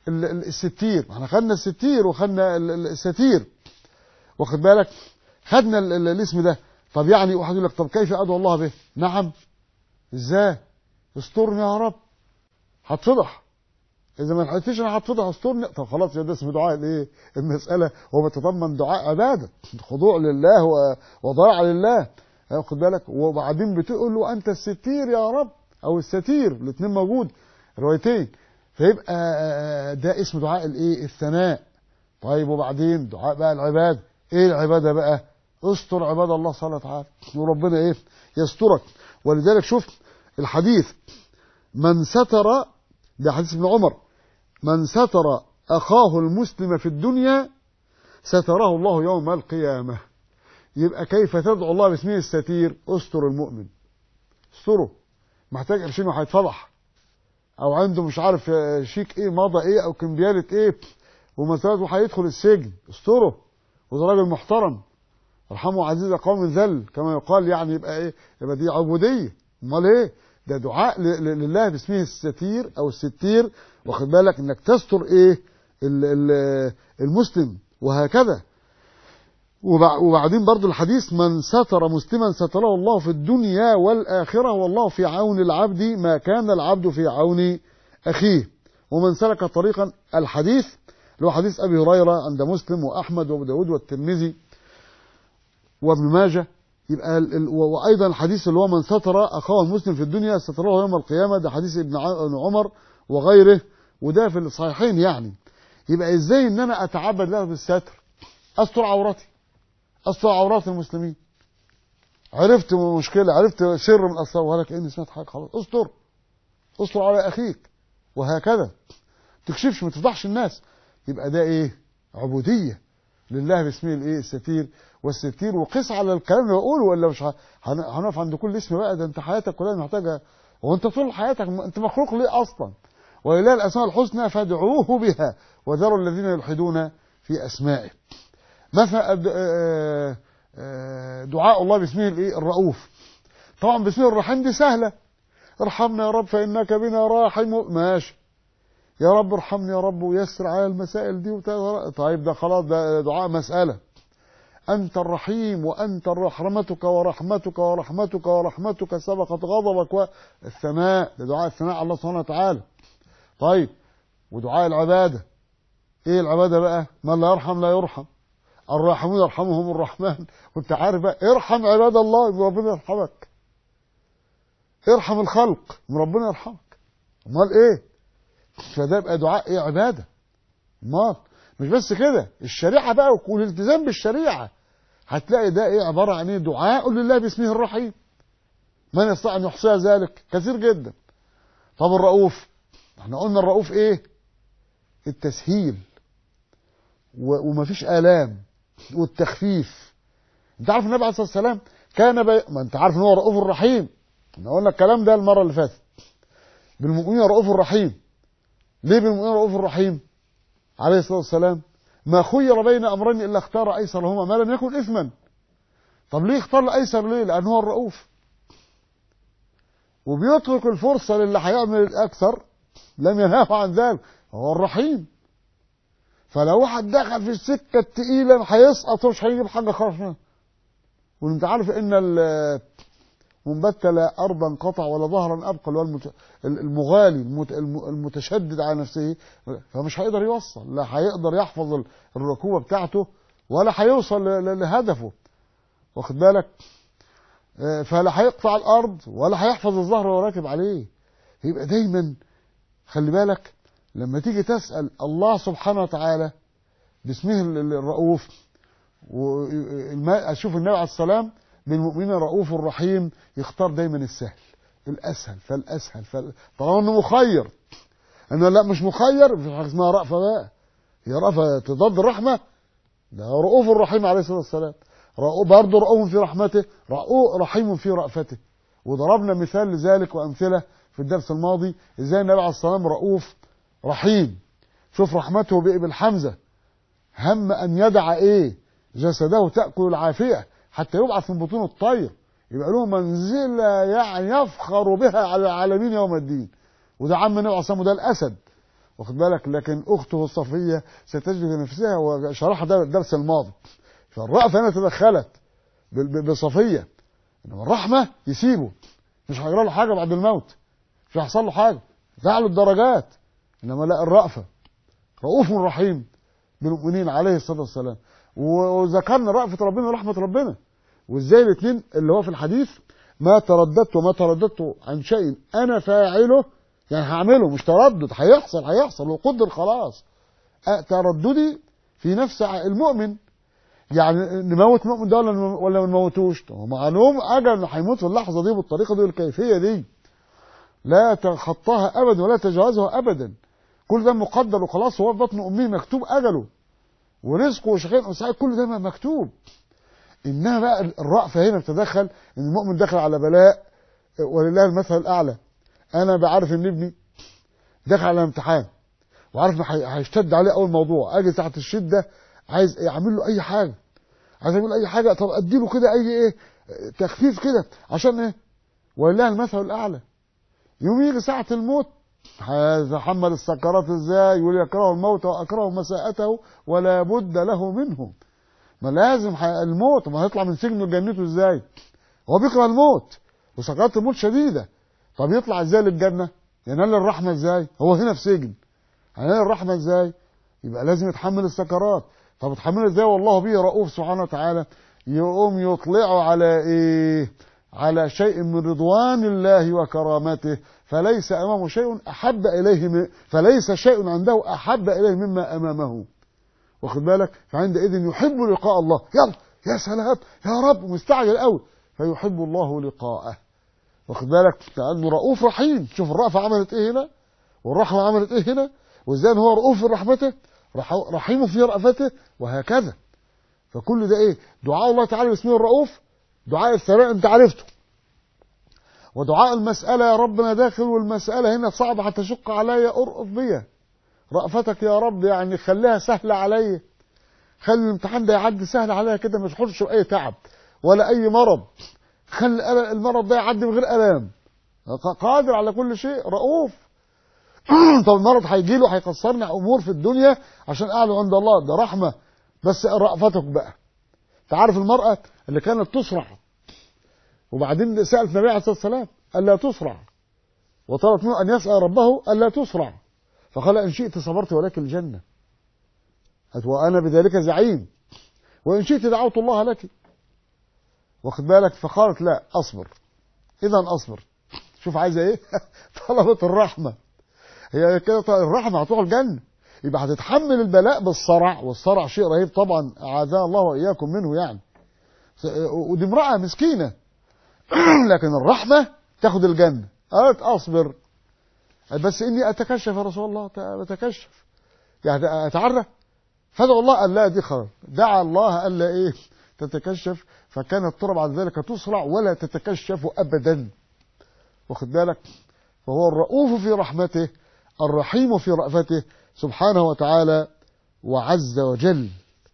الستير احنا خدنا الستير وخدنا الستير واخد بالك خدنا الاسم ده طب يعني واحد يقول لك طب كيف ادعو الله به نعم ازاي استرني يا رب هتفضح اذا ما لحقتش انا هتفضح استرني طب خلاص ده اسم دعاء الايه المساله هو بيتضمن دعاء عباده خضوع لله وضاع لله واخد بالك وبعدين بتقول له انت الستير يا رب او الستير الاثنين موجود روايتين فيبقى ده اسم دعاء الايه الثناء طيب وبعدين دعاء بقى العباده ايه العباده بقى استر عباد الله سبحانه وتعالى وربنا ايه يسترك ولذلك شوف الحديث من ستر ده حديث ابن عمر من ستر اخاه المسلم في الدنيا ستره الله يوم القيامه يبقى كيف تدعو الله باسمه الستير استر المؤمن استره محتاج قرشين وهيتفضح او عنده مش عارف شيك ايه مضى ايه او كمبيالة ايه ومسألة وهيدخل السجن استره وده راجل محترم ارحموا عزيز قوم ذل كما يقال يعني يبقى ايه يبقى دي عبوديه امال ايه ده دعاء لله باسمه الستير او الستير واخد بالك انك تستر ايه المسلم وهكذا وبعدين برضو الحديث من ستر مسلما ستره الله في الدنيا والآخرة والله في عون العبد ما كان العبد في عون أخيه ومن سلك طريقا الحديث اللي هو حديث أبي هريرة عند مسلم وأحمد وأبو داود والترمذي وابن ماجه يبقى وايضا الحديث اللي هو من ستر اخاه المسلم في الدنيا ستره يوم القيامه ده حديث ابن عمر وغيره وده في الصحيحين يعني يبقى ازاي ان انا اتعبد له بالستر استر عورتي استر عورات المسلمين عرفت مشكله عرفت سر من اسرار ولا كاني سمعت حاجه خلاص استر استر على اخيك وهكذا تكشفش ما تفضحش الناس يبقى ده ايه عبوديه لله باسمه الايه الستير والستير وقس على الكلام اللي بقوله ولا مش هنقف عند كل اسم بقى ده انت حياتك كلها محتاجه وانت طول حياتك انت مخلوق ليه اصلا ولله الاسماء الحسنى فادعوه بها وذروا الذين يلحدون في اسمائه مثلا دعاء الله باسمه الايه الرؤوف طبعا باسمه الرحيم دي سهله ارحمنا يا رب فانك بنا راحم ماشي يا رب ارحمني يا رب ويسر على المسائل دي وتغير. طيب ده خلاص ده دعاء مسألة أنت الرحيم وأنت رحمتك ورحمتك ورحمتك ورحمتك سبقت غضبك والثناء ده دعاء الثناء على الله سبحانه وتعالى طيب ودعاء العبادة ايه العبادة بقى من لا يرحم لا يرحم الراحمون يرحمهم الرحمن وانت عارف بقى ارحم عباد الله ربنا يرحمك ارحم الخلق ربنا يرحمك امال ايه فده يبقى دعاء ايه عباده امال مش بس كده الشريعه بقى والالتزام بالشريعه هتلاقي ده ايه عباره عن ايه دعاء لله باسمه الرحيم من يستطيع ان يحصي ذلك كثير جدا طب الرؤوف احنا قلنا الرؤوف ايه التسهيل ومفيش الام والتخفيف انت عارف النبي عليه الصلاه والسلام كان بي... ما انت عارف ان هو رؤوف الرحيم احنا قلنا الكلام ده المره اللي فاتت بالمؤمنين رؤوف الرحيم ليه بالمؤمنين رؤوف الرحيم عليه الصلاه والسلام ما خير بين امرين الا اختار ايسرهما ما لم يكن اثما طب ليه اختار الايسر ليه لان هو الرؤوف وبيترك الفرصه للي هيعمل الاكثر لم ينهاه عن ذلك هو الرحيم فلو واحد دخل في السكة التقيلة هيسقط ومش هيجيب حاجة خالص منها وانت عارف ان ال- من بتل ارضا قطع ولا ظهرا ابقى اللي هو المت- المغالي المت- الم- المتشدد على نفسه فمش هيقدر يوصل لا هيقدر يحفظ ال- الركوبه بتاعته ولا هيوصل ل- ل- لهدفه واخد بالك آه، فلا هيقطع الارض ولا هيحفظ الظهر وهو راكب عليه يبقى دايما خلي بالك لما تيجي تسال الله سبحانه وتعالى باسمه ال- ال- الرؤوف واشوف النبي عليه السلام بالمؤمنين رؤوف رحيم يختار دايما السهل الاسهل فالاسهل فال... طالما انه مخير انا لا مش مخير في حاجه اسمها رأفه بقى هي رأفه تضاد الرحمه ده رؤوف الرحيم عليه الصلاه والسلام رؤوف برضه رؤوف في رحمته رؤوف رحيم في رأفته وضربنا مثال لذلك وامثله في الدرس الماضي ازاي النبي عليه الصلاه والسلام رؤوف رحيم شوف رحمته بإيه بالحمزه هم ان يدع ايه جسده تاكل العافيه حتى يبعث من بطون الطير يبقى له منزله يعني يفخر بها على العالمين يوم الدين وده عم النبي عليه الصلاه والسلام ده الاسد واخد بالك لكن اخته صفيه ستجد في نفسها وشرحها ده الدرس الماضي فالرأفة هنا تدخلت ب- ب- بصفيه انما الرحمه يسيبه مش هيجرى له حاجه بعد الموت مش هيحصل له حاجه تعلو الدرجات انما لا الرأفه رؤوف رحيم بالمؤمنين عليه الصلاه والسلام و- وذكرنا رأفه ربنا ورحمه ربنا وازاي الاثنين اللي هو في الحديث ما ترددت وما ترددت عن شيء انا فاعله يعني هعمله مش تردد هيحصل هيحصل وقدر خلاص أه ترددي في نفس ع- المؤمن يعني نموت المؤمن ده ولا نم- ولا ما نموتوش هو معلوم اجل انه هيموت في اللحظه دي بالطريقه دي والكيفيه دي لا تخطاها ابدا ولا تجاوزها ابدا كل ده مقدر وخلاص هو في بطن امه مكتوب اجله ورزقه وشقيق وسعيد كل ده مكتوب انها بقى الرأفة هنا بتدخل ان المؤمن داخل على بلاء ولله المثل الاعلى انا بعرف ان ابني داخل على امتحان وعارف انه هي- هيشتد عليه اول موضوع اجي تحت الشده عايز إيه؟ اعمل له اي حاجه عايز اعمل له اي حاجه طب ادي له كده اي ايه تخفيف كده عشان ايه ولله المثل الاعلى يوم يجي ساعه الموت هيتحمل السكرات ازاي يقول يكره الموت واكره مساءته ولا بد له منه ما لازم ح- الموت ما هيطلع من سجنه لجنته ازاي هو بيكره الموت وسكرات الموت شديده طب يطلع ازاي للجنه ينال الرحمه ازاي هو هنا في سجن هينال الرحمه ازاي يبقى لازم يتحمل السكرات طب يتحمل ازاي والله به رؤوف سبحانه وتعالى يقوم يطلعه على ايه على شيء من رضوان الله وكرامته فليس امامه شيء احب اليه من فليس شيء عنده احب اليه مما امامه واخد بالك فعندئذ يحب لقاء الله يلا يا سلام يا رب مستعجل قوي فيحب الله لقاءه واخد بالك لانه رؤوف رحيم شوف الرأفة عملت ايه هنا والرحمة عملت ايه هنا وازاي ان هو رؤوف في رحمته رح- رحيم في رأفته وهكذا فكل ده ايه دعاء الله تعالى باسمه الرؤوف دعاء الثناء انت عرفته ودعاء المسألة يا رب انا داخل والمسألة هنا صعبة هتشق عليا ارأف بيا رأفتك يا رب يعني خليها سهلة عليا خلي الامتحان ده يعدي سهل عليا كده ما تحطش بأي تعب ولا أي مرض خلي الأل- المرض ده يعدي من غير ألام ق- قادر على كل شيء رؤوف طب المرض هيجي له هيخسرني أمور في الدنيا عشان أعلو عند الله ده رحمة بس رأفتك بقى تعرف المرأة اللي كانت تصرع وبعدين سألت النبي عليه الصلاة والسلام ألا تصرع وطلبت منه أن يسأل ربه ألا تصرع فقال إن شئت صبرت ولك الجنة قالت وأنا بذلك زعيم وإن شئت دعوت الله لك واخد بالك فقالت لا أصبر إذا أصبر شوف عايزة إيه طلبت الرحمة هي كده طلبت الرحمة هتروح الجنة يبقى هتتحمل البلاء بالصرع والصرع شيء رهيب طبعا أعاذنا الله وإياكم منه يعني ودي امرأة مسكينة لكن الرحمة تاخد الجنة قالت أصبر بس إني أتكشف يا رسول الله أتكشف يعني أتعرى فدعوا الله قال لا دي خلاص دعا الله ألا إيه تتكشف فكانت ترى بعد ذلك تصرع ولا تتكشف أبدا واخد بالك فهو الرؤوف في رحمته الرحيم في رأفته سبحانه وتعالى وعز وجل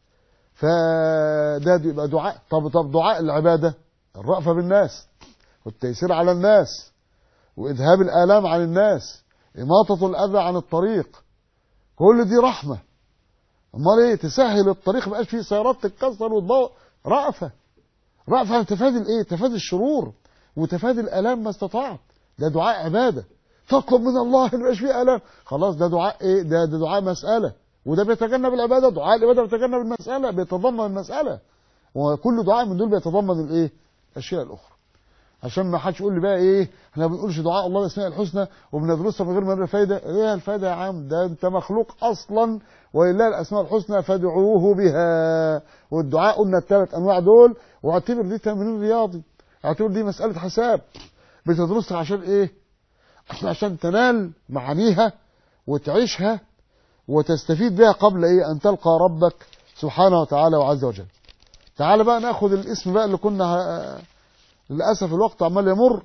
فده يبقى دعاء طب طب دعاء العبادة الرأفة بالناس والتيسير على الناس وإذهاب الآلام عن الناس إماطة الأذى عن الطريق كل دي رحمة أمال إيه تسهل الطريق ما يبقاش فيه سيارات تتكسر وتبوظ رأفة رأفة عن تفادي الإيه تفادي الشرور وتفادي الآلام ما استطعت ده دعاء عبادة تطلب من الله ان يبقاش فيه آلام خلاص ده دعاء إيه ده, ده دعاء مسألة وده بيتجنب العبادة دعاء العبادة بيتجنب المسألة بيتضمن المسألة وكل دعاء من دول بيتضمن الإيه الأشياء الأخرى عشان ما حدش يقول لي بقى ايه احنا ما بنقولش دعاء الله الاسماء الحسنى وبندرسها من غير ما فايده ايه الفايده يا عم ده انت مخلوق اصلا ولله الاسماء الحسنى فادعوه بها والدعاء قلنا الثلاث انواع دول واعتبر دي تمرين رياضي اعتبر دي مساله حساب بتدرسها عشان ايه عشان تنال معانيها وتعيشها وتستفيد بها قبل ايه ان تلقى ربك سبحانه وتعالى وعز وجل تعال بقى ناخد الاسم بقى اللي كنا للأسف الوقت عمال يمر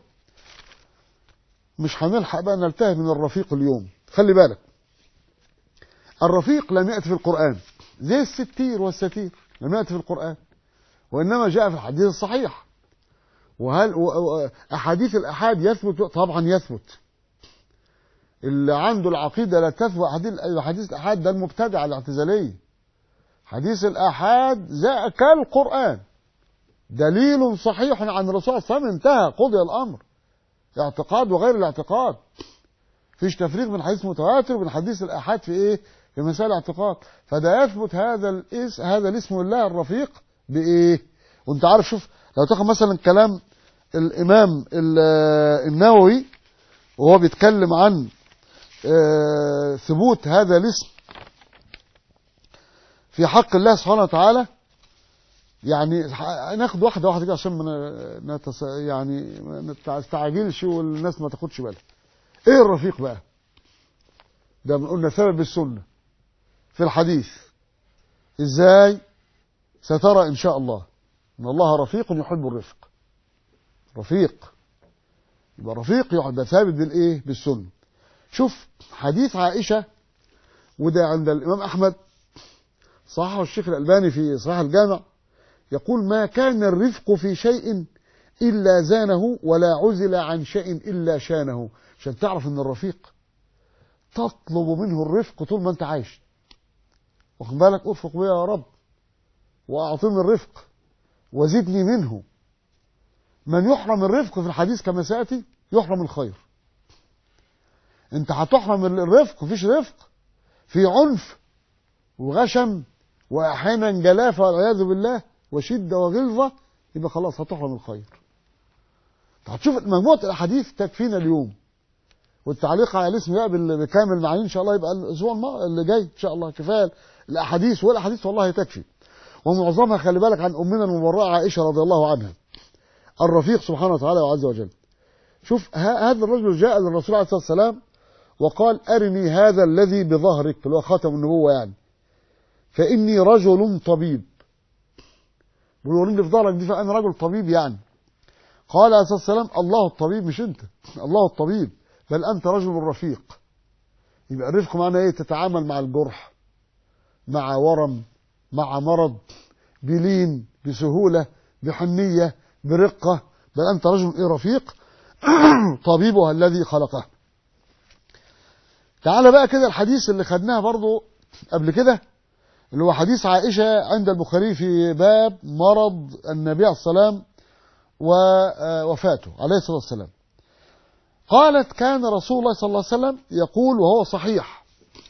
مش هنلحق بقى نلتهي من الرفيق اليوم خلي بالك الرفيق لم يأتي في القرآن زي الستير والستير لم يأتي في القرآن وإنما جاء في الحديث الصحيح وهل أحاديث الأحاد يثبت طبعا يثبت اللي عنده العقيدة لا تثبت حديث الأحاد ده المبتدع الاعتزالية حديث الأحاد زاء كالقرآن دليل صحيح عن الرسول صلى الله عليه وسلم انتهى قضي الامر اعتقاد وغير الاعتقاد فيش تفريق بين حديث متواتر وبين حديث الاحاد في ايه في مسائل الاعتقاد فده يثبت هذا الاسم هذا الاسم الله الرفيق بايه وانت عارف شوف لو تاخد مثلا كلام الامام النووي وهو بيتكلم عن ثبوت هذا الاسم في حق الله سبحانه وتعالى يعني ناخد واحده واحده كده عشان ما نتس... يعني ما نستعجلش والناس ما تاخدش بالها ايه الرفيق بقى ده قلنا سبب السنه في الحديث ازاي سترى ان شاء الله ان الله رفيق يحب الرفق رفيق يبقى رفيق يبقى ثابت بالايه بالسنه شوف حديث عائشه وده عند الامام احمد صححه الشيخ الالباني في صحيح الجامع يقول ما كان الرفق في شيء إلا زانه ولا عزل عن شيء إلا شانه عشان تعرف أن الرفيق تطلب منه الرفق طول ما أنت عايش واخد بالك ارفق بي يا رب وأعطني الرفق وزدني منه من يحرم الرفق في الحديث كما سيأتي يحرم الخير انت هتحرم الرفق مفيش رفق في عنف وغشم واحيانا جلافه والعياذ بالله وشده وغلظه يبقى خلاص هتحرم الخير هتشوف مجموعه الاحاديث تكفينا اليوم والتعليق على الاسم بقى بكامل معانيه ان شاء الله يبقى الاسبوع اللي جاي ان شاء الله كفايه الاحاديث والاحاديث والله تكفي ومعظمها خلي بالك عن امنا المبرأة عائشه رضي الله عنها الرفيق سبحانه وتعالى وعز وجل شوف هذا الرجل جاء للرسول عليه الصلاه والسلام وقال ارني هذا الذي بظهرك اللي هو خاتم النبوه يعني فاني رجل طبيب بيقولوا لي في ظهرك دي فانا رجل طبيب يعني قال عليه الصلاه والسلام الله الطبيب مش انت الله الطبيب بل انت رجل رفيق يبقى الرفق معناه ايه تتعامل مع الجرح مع ورم مع مرض بلين بسهوله بحنيه برقه بل انت رجل ايه رفيق طبيبها الذي خلقه تعال بقى كده الحديث اللي خدناه برضو قبل كده اللي هو حديث عائشة عند البخاري في باب مرض النبي عليه السلام ووفاته عليه الصلاة والسلام قالت كان رسول الله صلى الله عليه وسلم يقول وهو صحيح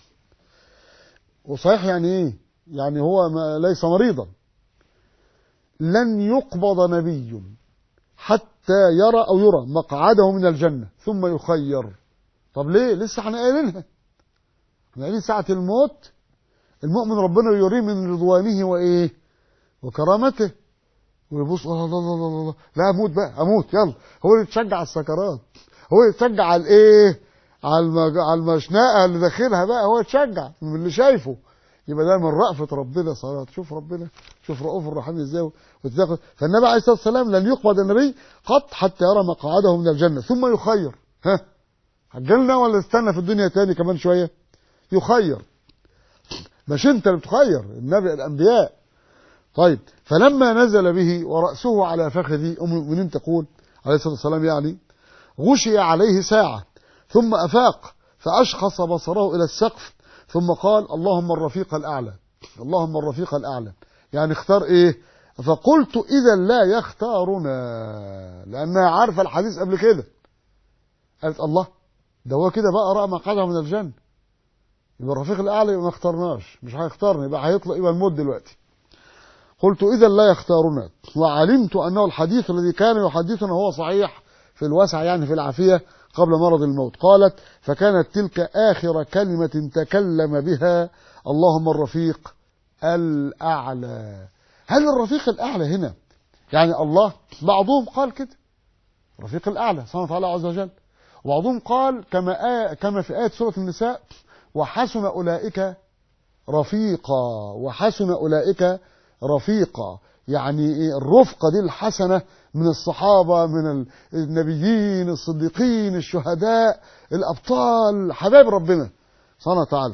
وصحيح يعني ايه يعني هو ليس مريضا لن يقبض نبي حتى يرى او يرى مقعده من الجنة ثم يخير طب ليه لسه احنا قايلينها احنا قايلين ساعة الموت المؤمن ربنا يريه من رضوانه وايه وكرامته ويبص الله الله الله الله لا اموت بقى اموت يلا هو اللي يتشجع على السكرات هو يتشجع على الايه على المج... على المشنقه اللي داخلها بقى هو يتشجع من اللي شايفه يبقى ده من رأفة ربنا صلاة شوف ربنا شوف رؤوف الرحيم ازاي وتتاخد فالنبي عليه الصلاة والسلام لن يقبض النبي قط حتى يرى مقعده من الجنة ثم يخير ها هتجلنا ولا استنى في الدنيا تاني كمان شوية يخير مش انت اللي بتخير النبي الانبياء طيب فلما نزل به ورأسه على فخذ ام المؤمنين تقول عليه الصلاة والسلام يعني غشي عليه ساعة ثم أفاق فأشخص بصره إلى السقف ثم قال اللهم الرفيق الأعلى اللهم الرفيق الأعلى يعني اختار إيه فقلت إذا لا يختارنا لأنها عارفة الحديث قبل كده قالت الله ده هو كده بقى رأى مقعدها من الجنة يبقى الرفيق الأعلى يبقى ما اخترناش مش هيختارني يبقى هيطلق يبقى الموت دلوقتي قلت إذا لا يختارنا وعلمت أنه الحديث الذي كان يحدثنا هو صحيح في الوسع يعني في العافية قبل مرض الموت قالت فكانت تلك آخر كلمة تكلم بها اللهم الرفيق الأعلى هل الرفيق الأعلى هنا يعني الله بعضهم قال كده الرفيق الأعلى سبحانه وتعالى عز وجل وبعضهم قال كما آية كما في آية سورة النساء وحسن أولئك رفيقا وحسن أولئك رفيقا يعني الرفقة دي الحسنة من الصحابة من النبيين الصديقين الشهداء الأبطال حبايب ربنا سبحانه وتعالى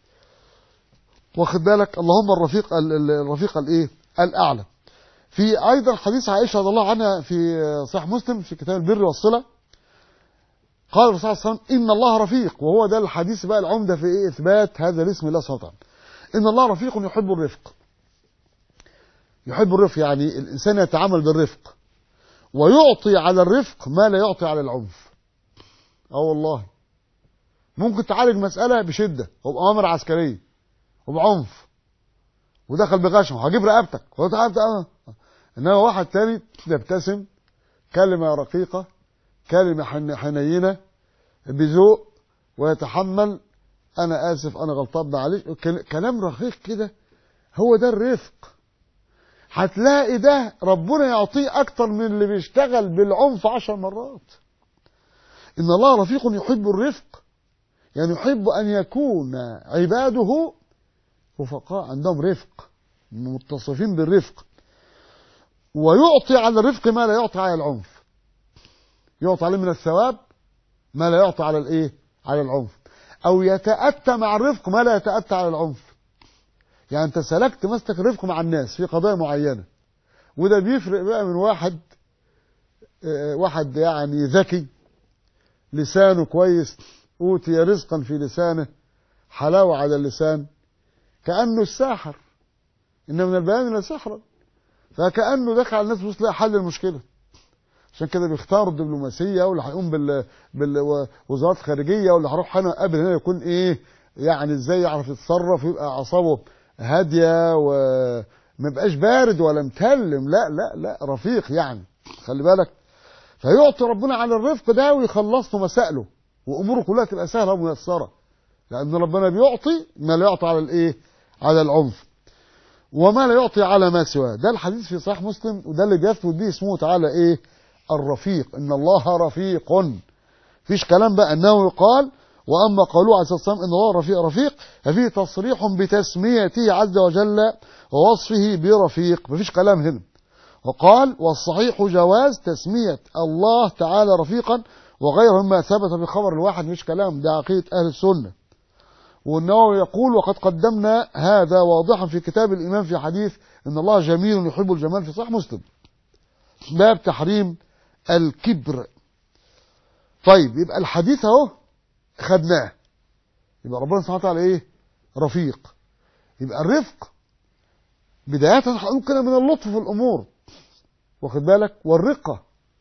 واخد بالك اللهم الرفيق الرفيق الايه الاعلى في ايضا حديث عائشه رضي الله عنها في صحيح مسلم في كتاب البر والصله قال الرسول صلى الله عليه وسلم ان الله رفيق وهو ده الحديث بقى العمده في إيه اثبات هذا الاسم الله سبحانه وتعالى ان الله رفيق يحب الرفق يحب الرفق يعني الانسان يتعامل بالرفق ويعطي على الرفق ما لا يعطي على العنف اه والله ممكن تعالج مساله بشده وبأوامر عسكريه وبعنف ودخل بغشم هجيب رقبتك اه انما واحد تاني يبتسم كلمه رقيقه كلمه حنينه بذوق ويتحمل انا اسف انا غلطان معلش كلام رقيق كده هو ده الرفق هتلاقي ده ربنا يعطيه اكتر من اللي بيشتغل بالعنف عشر مرات ان الله رفيق يحب الرفق يعني يحب ان يكون عباده رفقاء عندهم رفق متصفين بالرفق ويعطي على الرفق ما لا يعطي على العنف يعطي عليه من الثواب ما لا يعطي على الايه على العنف او يتأتى مع الرفق ما لا يتأتى على العنف يعني انت سلكت مسلك الرفق مع الناس في قضايا معينة وده بيفرق بقى من واحد واحد يعني ذكي لسانه كويس أوتي رزقا في لسانه حلاوة على اللسان كأنه الساحر إن من البيان لسحرا فكأنه دخل على الناس بص لا حل المشكلة عشان كده بيختاروا الدبلوماسية واللي هيقوم بال بالوزارات الخارجية واللي هروح هنا قبل هنا يكون إيه يعني إزاي يعرف يتصرف ويبقى أعصابه هادية وما يبقاش بارد ولا متلم لا لا لا رفيق يعني خلي بالك فيعطي ربنا على الرفق ده ويخلص له مسائله وأموره كلها تبقى سهلة وميسرة لأن ربنا بيعطي ما لا يعطي على الإيه على العنف وما لا يعطي على ما سواه ده الحديث في صحيح مسلم وده اللي بيثبت به اسمه تعالى ايه الرفيق ان الله رفيق فيش كلام بقى انه يقال واما قالوا عليه الصلاه والسلام ان الله رفيق رفيق ففيه تصريح بتسميته عز وجل ووصفه برفيق مفيش كلام هنا وقال والصحيح جواز تسمية الله تعالى رفيقا وغيره مما ثبت بخبر الواحد مش كلام ده عقيدة أهل السنة والنووي يقول وقد قدمنا هذا واضحا في كتاب الإمام في حديث إن الله جميل يحب الجمال في صحيح مسلم باب تحريم الكبر طيب يبقى الحديث اهو خدناه يبقى ربنا سبحانه وتعالى ايه رفيق يبقى الرفق بداية هنقول كده من اللطف في الأمور واخد بالك والرقة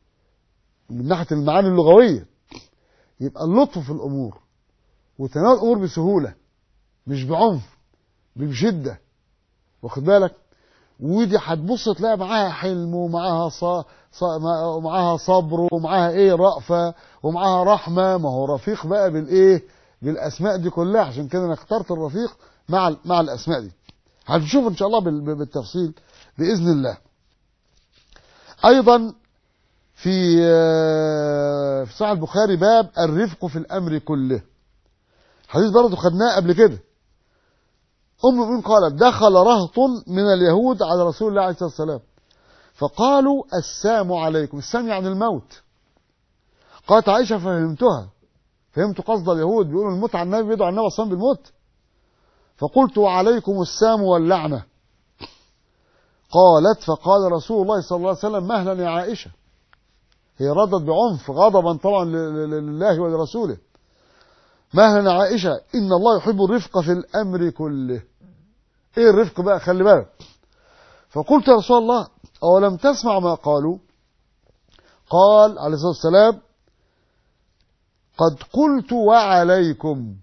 من ناحية المعاني اللغوية يبقى اللطف في الأمور وتناول الأمور بسهولة مش بعنف بشدة واخد بالك ودي هتبص تلاقي معاها حلم ومعاها ص... ص... ومعاها صبر ومعاها ايه رأفة ومعاها رحمة ما هو رفيق بقى بالايه بالاسماء دي كلها عشان كده انا اخترت الرفيق مع ال... مع الاسماء دي هنشوف ان شاء الله بال... بالتفصيل باذن الله ايضا في في صحيح البخاري باب الرفق في الامر كله حديث برضه خدناه قبل كده أم المؤمنين قالت دخل رهط من اليهود على رسول الله عليه الصلاة والسلام فقالوا السام عليكم السام يعني الموت قالت عائشة فهمتها فهمت قصد اليهود بيقولوا الموت على النبي بيدعو النبي صلى بالموت فقلت وعليكم السام واللعنة قالت فقال رسول الله صلى الله عليه وسلم مهلا يا عائشة هي ردت بعنف غضبا طبعا لله ولرسوله مهلا عائشة إن الله يحب الرفق في الأمر كله إيه الرفق بقى خلي بالك فقلت يا رسول الله أولم تسمع ما قالوا قال عليه الصلاة والسلام قد قلت وعليكم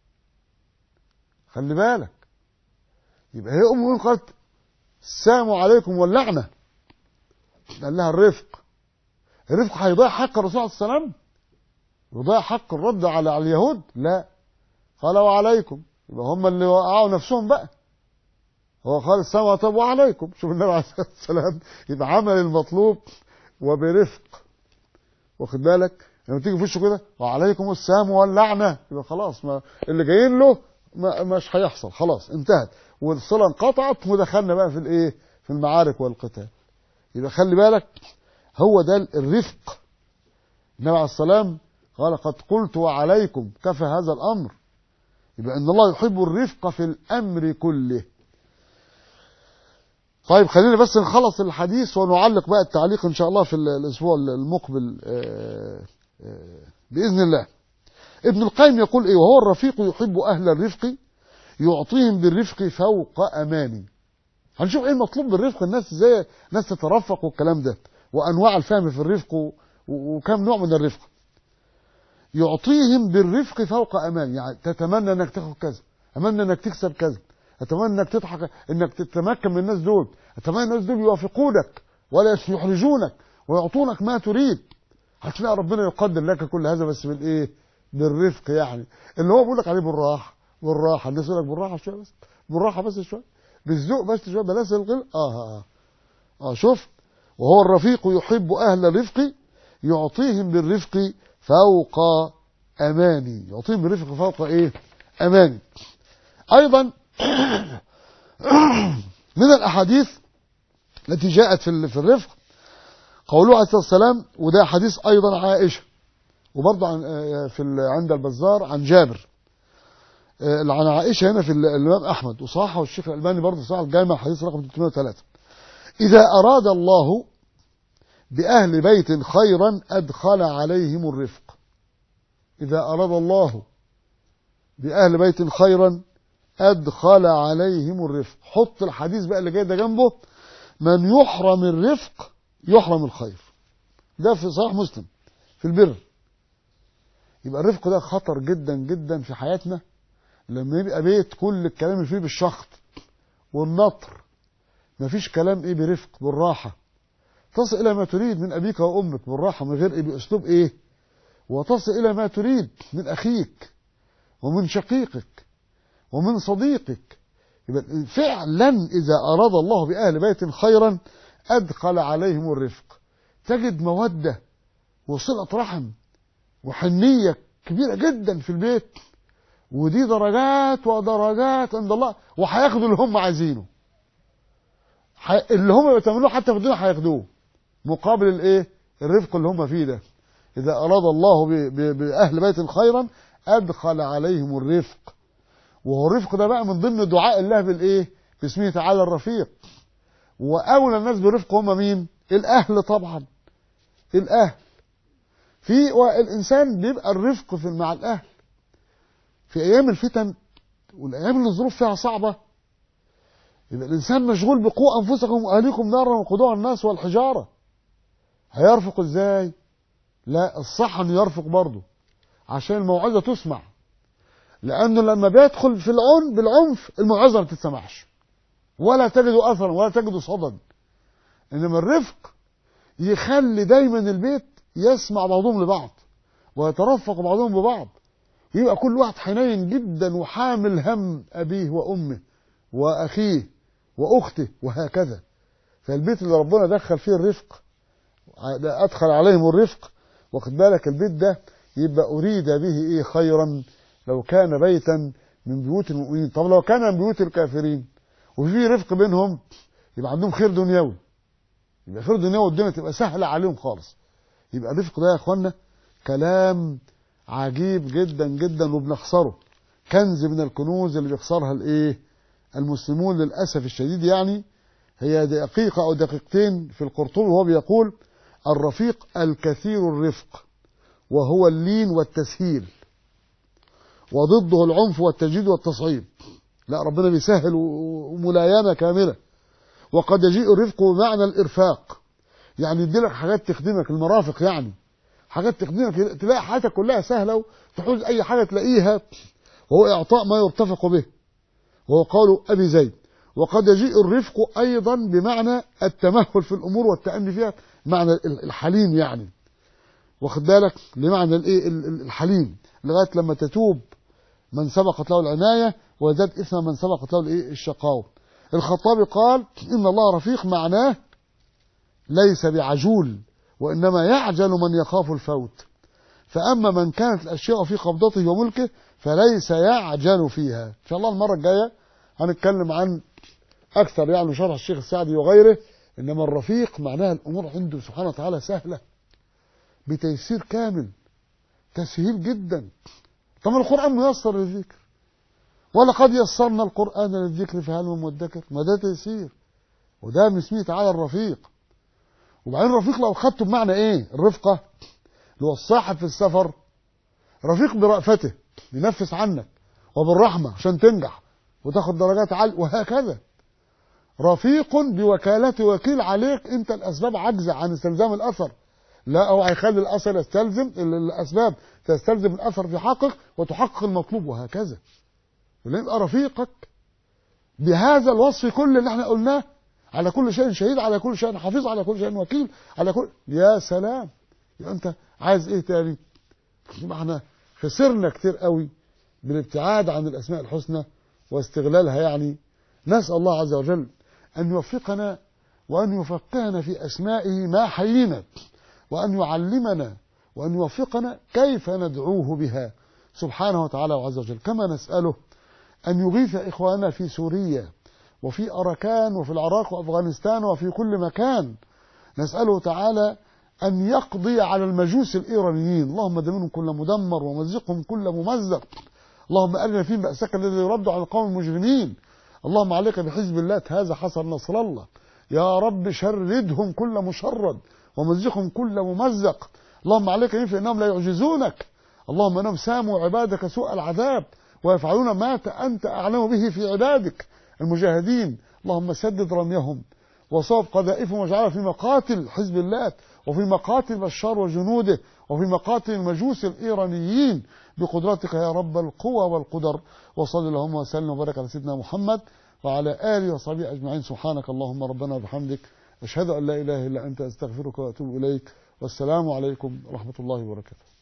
خلي بالك يبقى هي أم المؤمنين قالت السلام عليكم واللعنة قال لها الرفق الرفق هيضيع حق الرسول عليه السلام يضيع حق الرد على على اليهود لا قال وعليكم يبقى هم اللي وقعوا نفسهم بقى هو قال السلام طب وعليكم شوف النبي عليه الصلاه والسلام يبقى عمل المطلوب وبرفق واخد بالك لما تيجي في وشه كده وعليكم السلام واللعنه يبقى خلاص ما اللي جايين له ما مش هيحصل خلاص انتهت والصله انقطعت ودخلنا بقى في الايه في المعارك والقتال يبقى خلي بالك هو ده الرفق النبي عليه السلام قال قد قلت وعليكم كفى هذا الامر يبقى ان الله يحب الرفق في الامر كله طيب خلينا بس نخلص الحديث ونعلق بقى التعليق ان شاء الله في الاسبوع المقبل باذن الله ابن القيم يقول ايه وهو الرفيق يحب اهل الرفق يعطيهم بالرفق فوق اماني هنشوف ايه المطلوب بالرفق الناس ازاي الناس تترفق والكلام ده وانواع الفهم في الرفق وكم نوع من الرفق يعطيهم بالرفق فوق امان يعني تتمنى انك تاخد كذا اتمنى انك تكسب كذا اتمنى انك تضحك انك تتمكن من الناس دول اتمنى الناس دول يوافقونك ولا يحرجونك ويعطونك ما تريد هتلاقي ربنا يقدر لك كل هذا بس بالايه بالرفق يعني اللي هو بيقول لك عليه بالراحه بالراحه الناس يقول لك بالراحه شويه بس بالراحه بس شويه بالذوق بس شويه بلاش الغل اه اه اه شوف وهو الرفيق يحب اهل الرفق يعطيهم بالرفق فوق اماني يعطيهم بالرفق فوق ايه اماني ايضا من الاحاديث التي جاءت في في الرفق قوله عليه الصلاه والسلام وده حديث ايضا عائشه وبرضه عن في عند البزار عن جابر عن عائشه هنا في الامام احمد وصححه الشيخ الالباني برضه صحح الجامع حديث رقم 303 اذا اراد الله باهل بيت خيرا ادخل عليهم الرفق اذا اراد الله باهل بيت خيرا ادخل عليهم الرفق حط الحديث بقى اللي جاي ده جنبه من يحرم الرفق يحرم الخير ده في صحيح مسلم في البر يبقى الرفق ده خطر جدا جدا في حياتنا لما يبقى بيت كل الكلام اللي فيه بالشخط والنطر مفيش كلام ايه برفق بالراحة تصل الى ما تريد من ابيك وامك بالراحة من غير ايه باسلوب ايه وتصل الى ما تريد من اخيك ومن شقيقك ومن صديقك يبقى فعلا اذا اراد الله باهل بيت خيرا ادخل عليهم الرفق تجد موده وصله رحم وحنيه كبيره جدا في البيت ودي درجات ودرجات عند الله وهياخدوا اللي هم عايزينه اللي هم بيتمنوه حتى في الدنيا هياخدوه مقابل الايه الرفق اللي هم فيه ده اذا اراد الله باهل بيت خيرا ادخل عليهم الرفق وهو الرفق ده بقى من ضمن دعاء الله بالايه باسمه تعالى الرفيق واولى الناس بالرفق هم مين الاهل طبعا الاهل في والانسان بيبقى الرفق في مع الاهل في ايام الفتن والايام اللي الظروف فيها صعبه يبقى الانسان مشغول بقوا انفسكم واهليكم نارا وقودها الناس والحجاره هيرفق ازاي لا الصح انه يرفق برضه عشان الموعظه تسمع لانه لما بيدخل في العنف بالعنف الموعظه ما بتتسمعش ولا تجد اثرا ولا تجد صدى انما الرفق يخلي دايما البيت يسمع بعضهم لبعض ويترفق بعضهم ببعض يبقى كل واحد حنين جدا وحامل هم ابيه وامه واخيه واخته وهكذا فالبيت اللي ربنا دخل فيه الرفق ادخل عليهم الرفق واخد بالك البيت ده يبقى اريد به ايه خيرا لو كان بيتا من بيوت المؤمنين طب لو كان من بيوت الكافرين وفي رفق بينهم يبقى عندهم خير دنيوي يبقى خير دنيوي والدنيا تبقى سهله عليهم خالص يبقى الرفق ده يا اخوانا كلام عجيب جدا جدا وبنخسره كنز من الكنوز اللي بيخسرها الايه المسلمون للاسف الشديد يعني هي دقيقه او دقيقتين في القرطبي وهو بيقول الرفيق الكثير الرفق وهو اللين والتسهيل وضده العنف والتجديد والتصعيد لا ربنا بيسهل وملايمة كاملة وقد يجيء الرفق بمعنى الإرفاق يعني يديلك حاجات تخدمك المرافق يعني حاجات تخدمك تلاقي حياتك كلها سهلة وتحوز أي حاجة تلاقيها وهو إعطاء ما يرتفق به وهو قول أبي زيد وقد يجيء الرفق أيضا بمعنى التمهل في الأمور والتأني فيها معنى الحليم يعني واخد بالك لمعنى الايه الحليم لغايه لما تتوب من سبقت له العنايه وزاد اثم من سبقت له الايه الشقاوه الخطابي قال ان الله رفيق معناه ليس بعجول وانما يعجل من يخاف الفوت فاما من كانت الاشياء في قبضته وملكه فليس يعجل فيها ان شاء الله المره الجايه هنتكلم عن اكثر يعني شرح الشيخ السعدي وغيره انما الرفيق معناها الامور عنده سبحانه وتعالى سهله بتيسير كامل تسهيل جدا طب القرآن ميسر للذكر ولقد يسرنا القرآن للذكر في هل من مدكر ما ده تيسير وده من اسمه تعالى الرفيق وبعدين الرفيق لو خدته بمعنى ايه الرفقة اللي هو الصاحب في السفر رفيق برأفته ينفس عنك وبالرحمة عشان تنجح وتاخد درجات عالية وهكذا رفيق بوكالة وكيل عليك انت الاسباب عجزة عن استلزام الاثر لا او هيخلي الاثر يستلزم الاسباب تستلزم الاثر في حقك وتحقق المطلوب وهكذا يبقى رفيقك بهذا الوصف كل اللي احنا قلناه على كل شيء شهيد على كل شيء حفيظ على كل شيء وكيل على كل يا سلام يبقى انت عايز ايه تاني يبقى احنا خسرنا كتير قوي بالابتعاد عن الاسماء الحسنى واستغلالها يعني نسال الله عز وجل ان يوفقنا وان يفقهنا في اسمائه ما حيينا وأن يعلمنا وأن يوفقنا كيف ندعوه بها سبحانه وتعالى وعز وجل كما نسأله أن يغيث إخواننا في سوريا وفي أركان وفي العراق وأفغانستان وفي كل مكان نسأله تعالى أن يقضي على المجوس الإيرانيين اللهم دمرهم كل مدمر ومزقهم كل ممزق اللهم أرنا فيهم بأسك الذي يرد على القوم المجرمين اللهم عليك بحزب الله هذا حصل نصر الله يا رب شردهم كل مشرد ومزقهم كل ممزق اللهم عليك بهم فإنهم لا يعجزونك اللهم انهم ساموا عبادك سوء العذاب ويفعلون ما أنت أعلم به في عبادك المجاهدين اللهم سدد رميهم وصاب قذائفهم واجعلها في مقاتل حزب الله وفي مقاتل بشار وجنوده وفي مقاتل المجوس الإيرانيين بقدرتك يا رب القوى والقدر وصل اللهم وسلم وبارك على سيدنا محمد وعلى آله وصحبه أجمعين سبحانك اللهم ربنا وبحمدك أشهد أن لا إله إلا أنت أستغفرك وأتوب إليك والسلام عليكم ورحمة الله وبركاته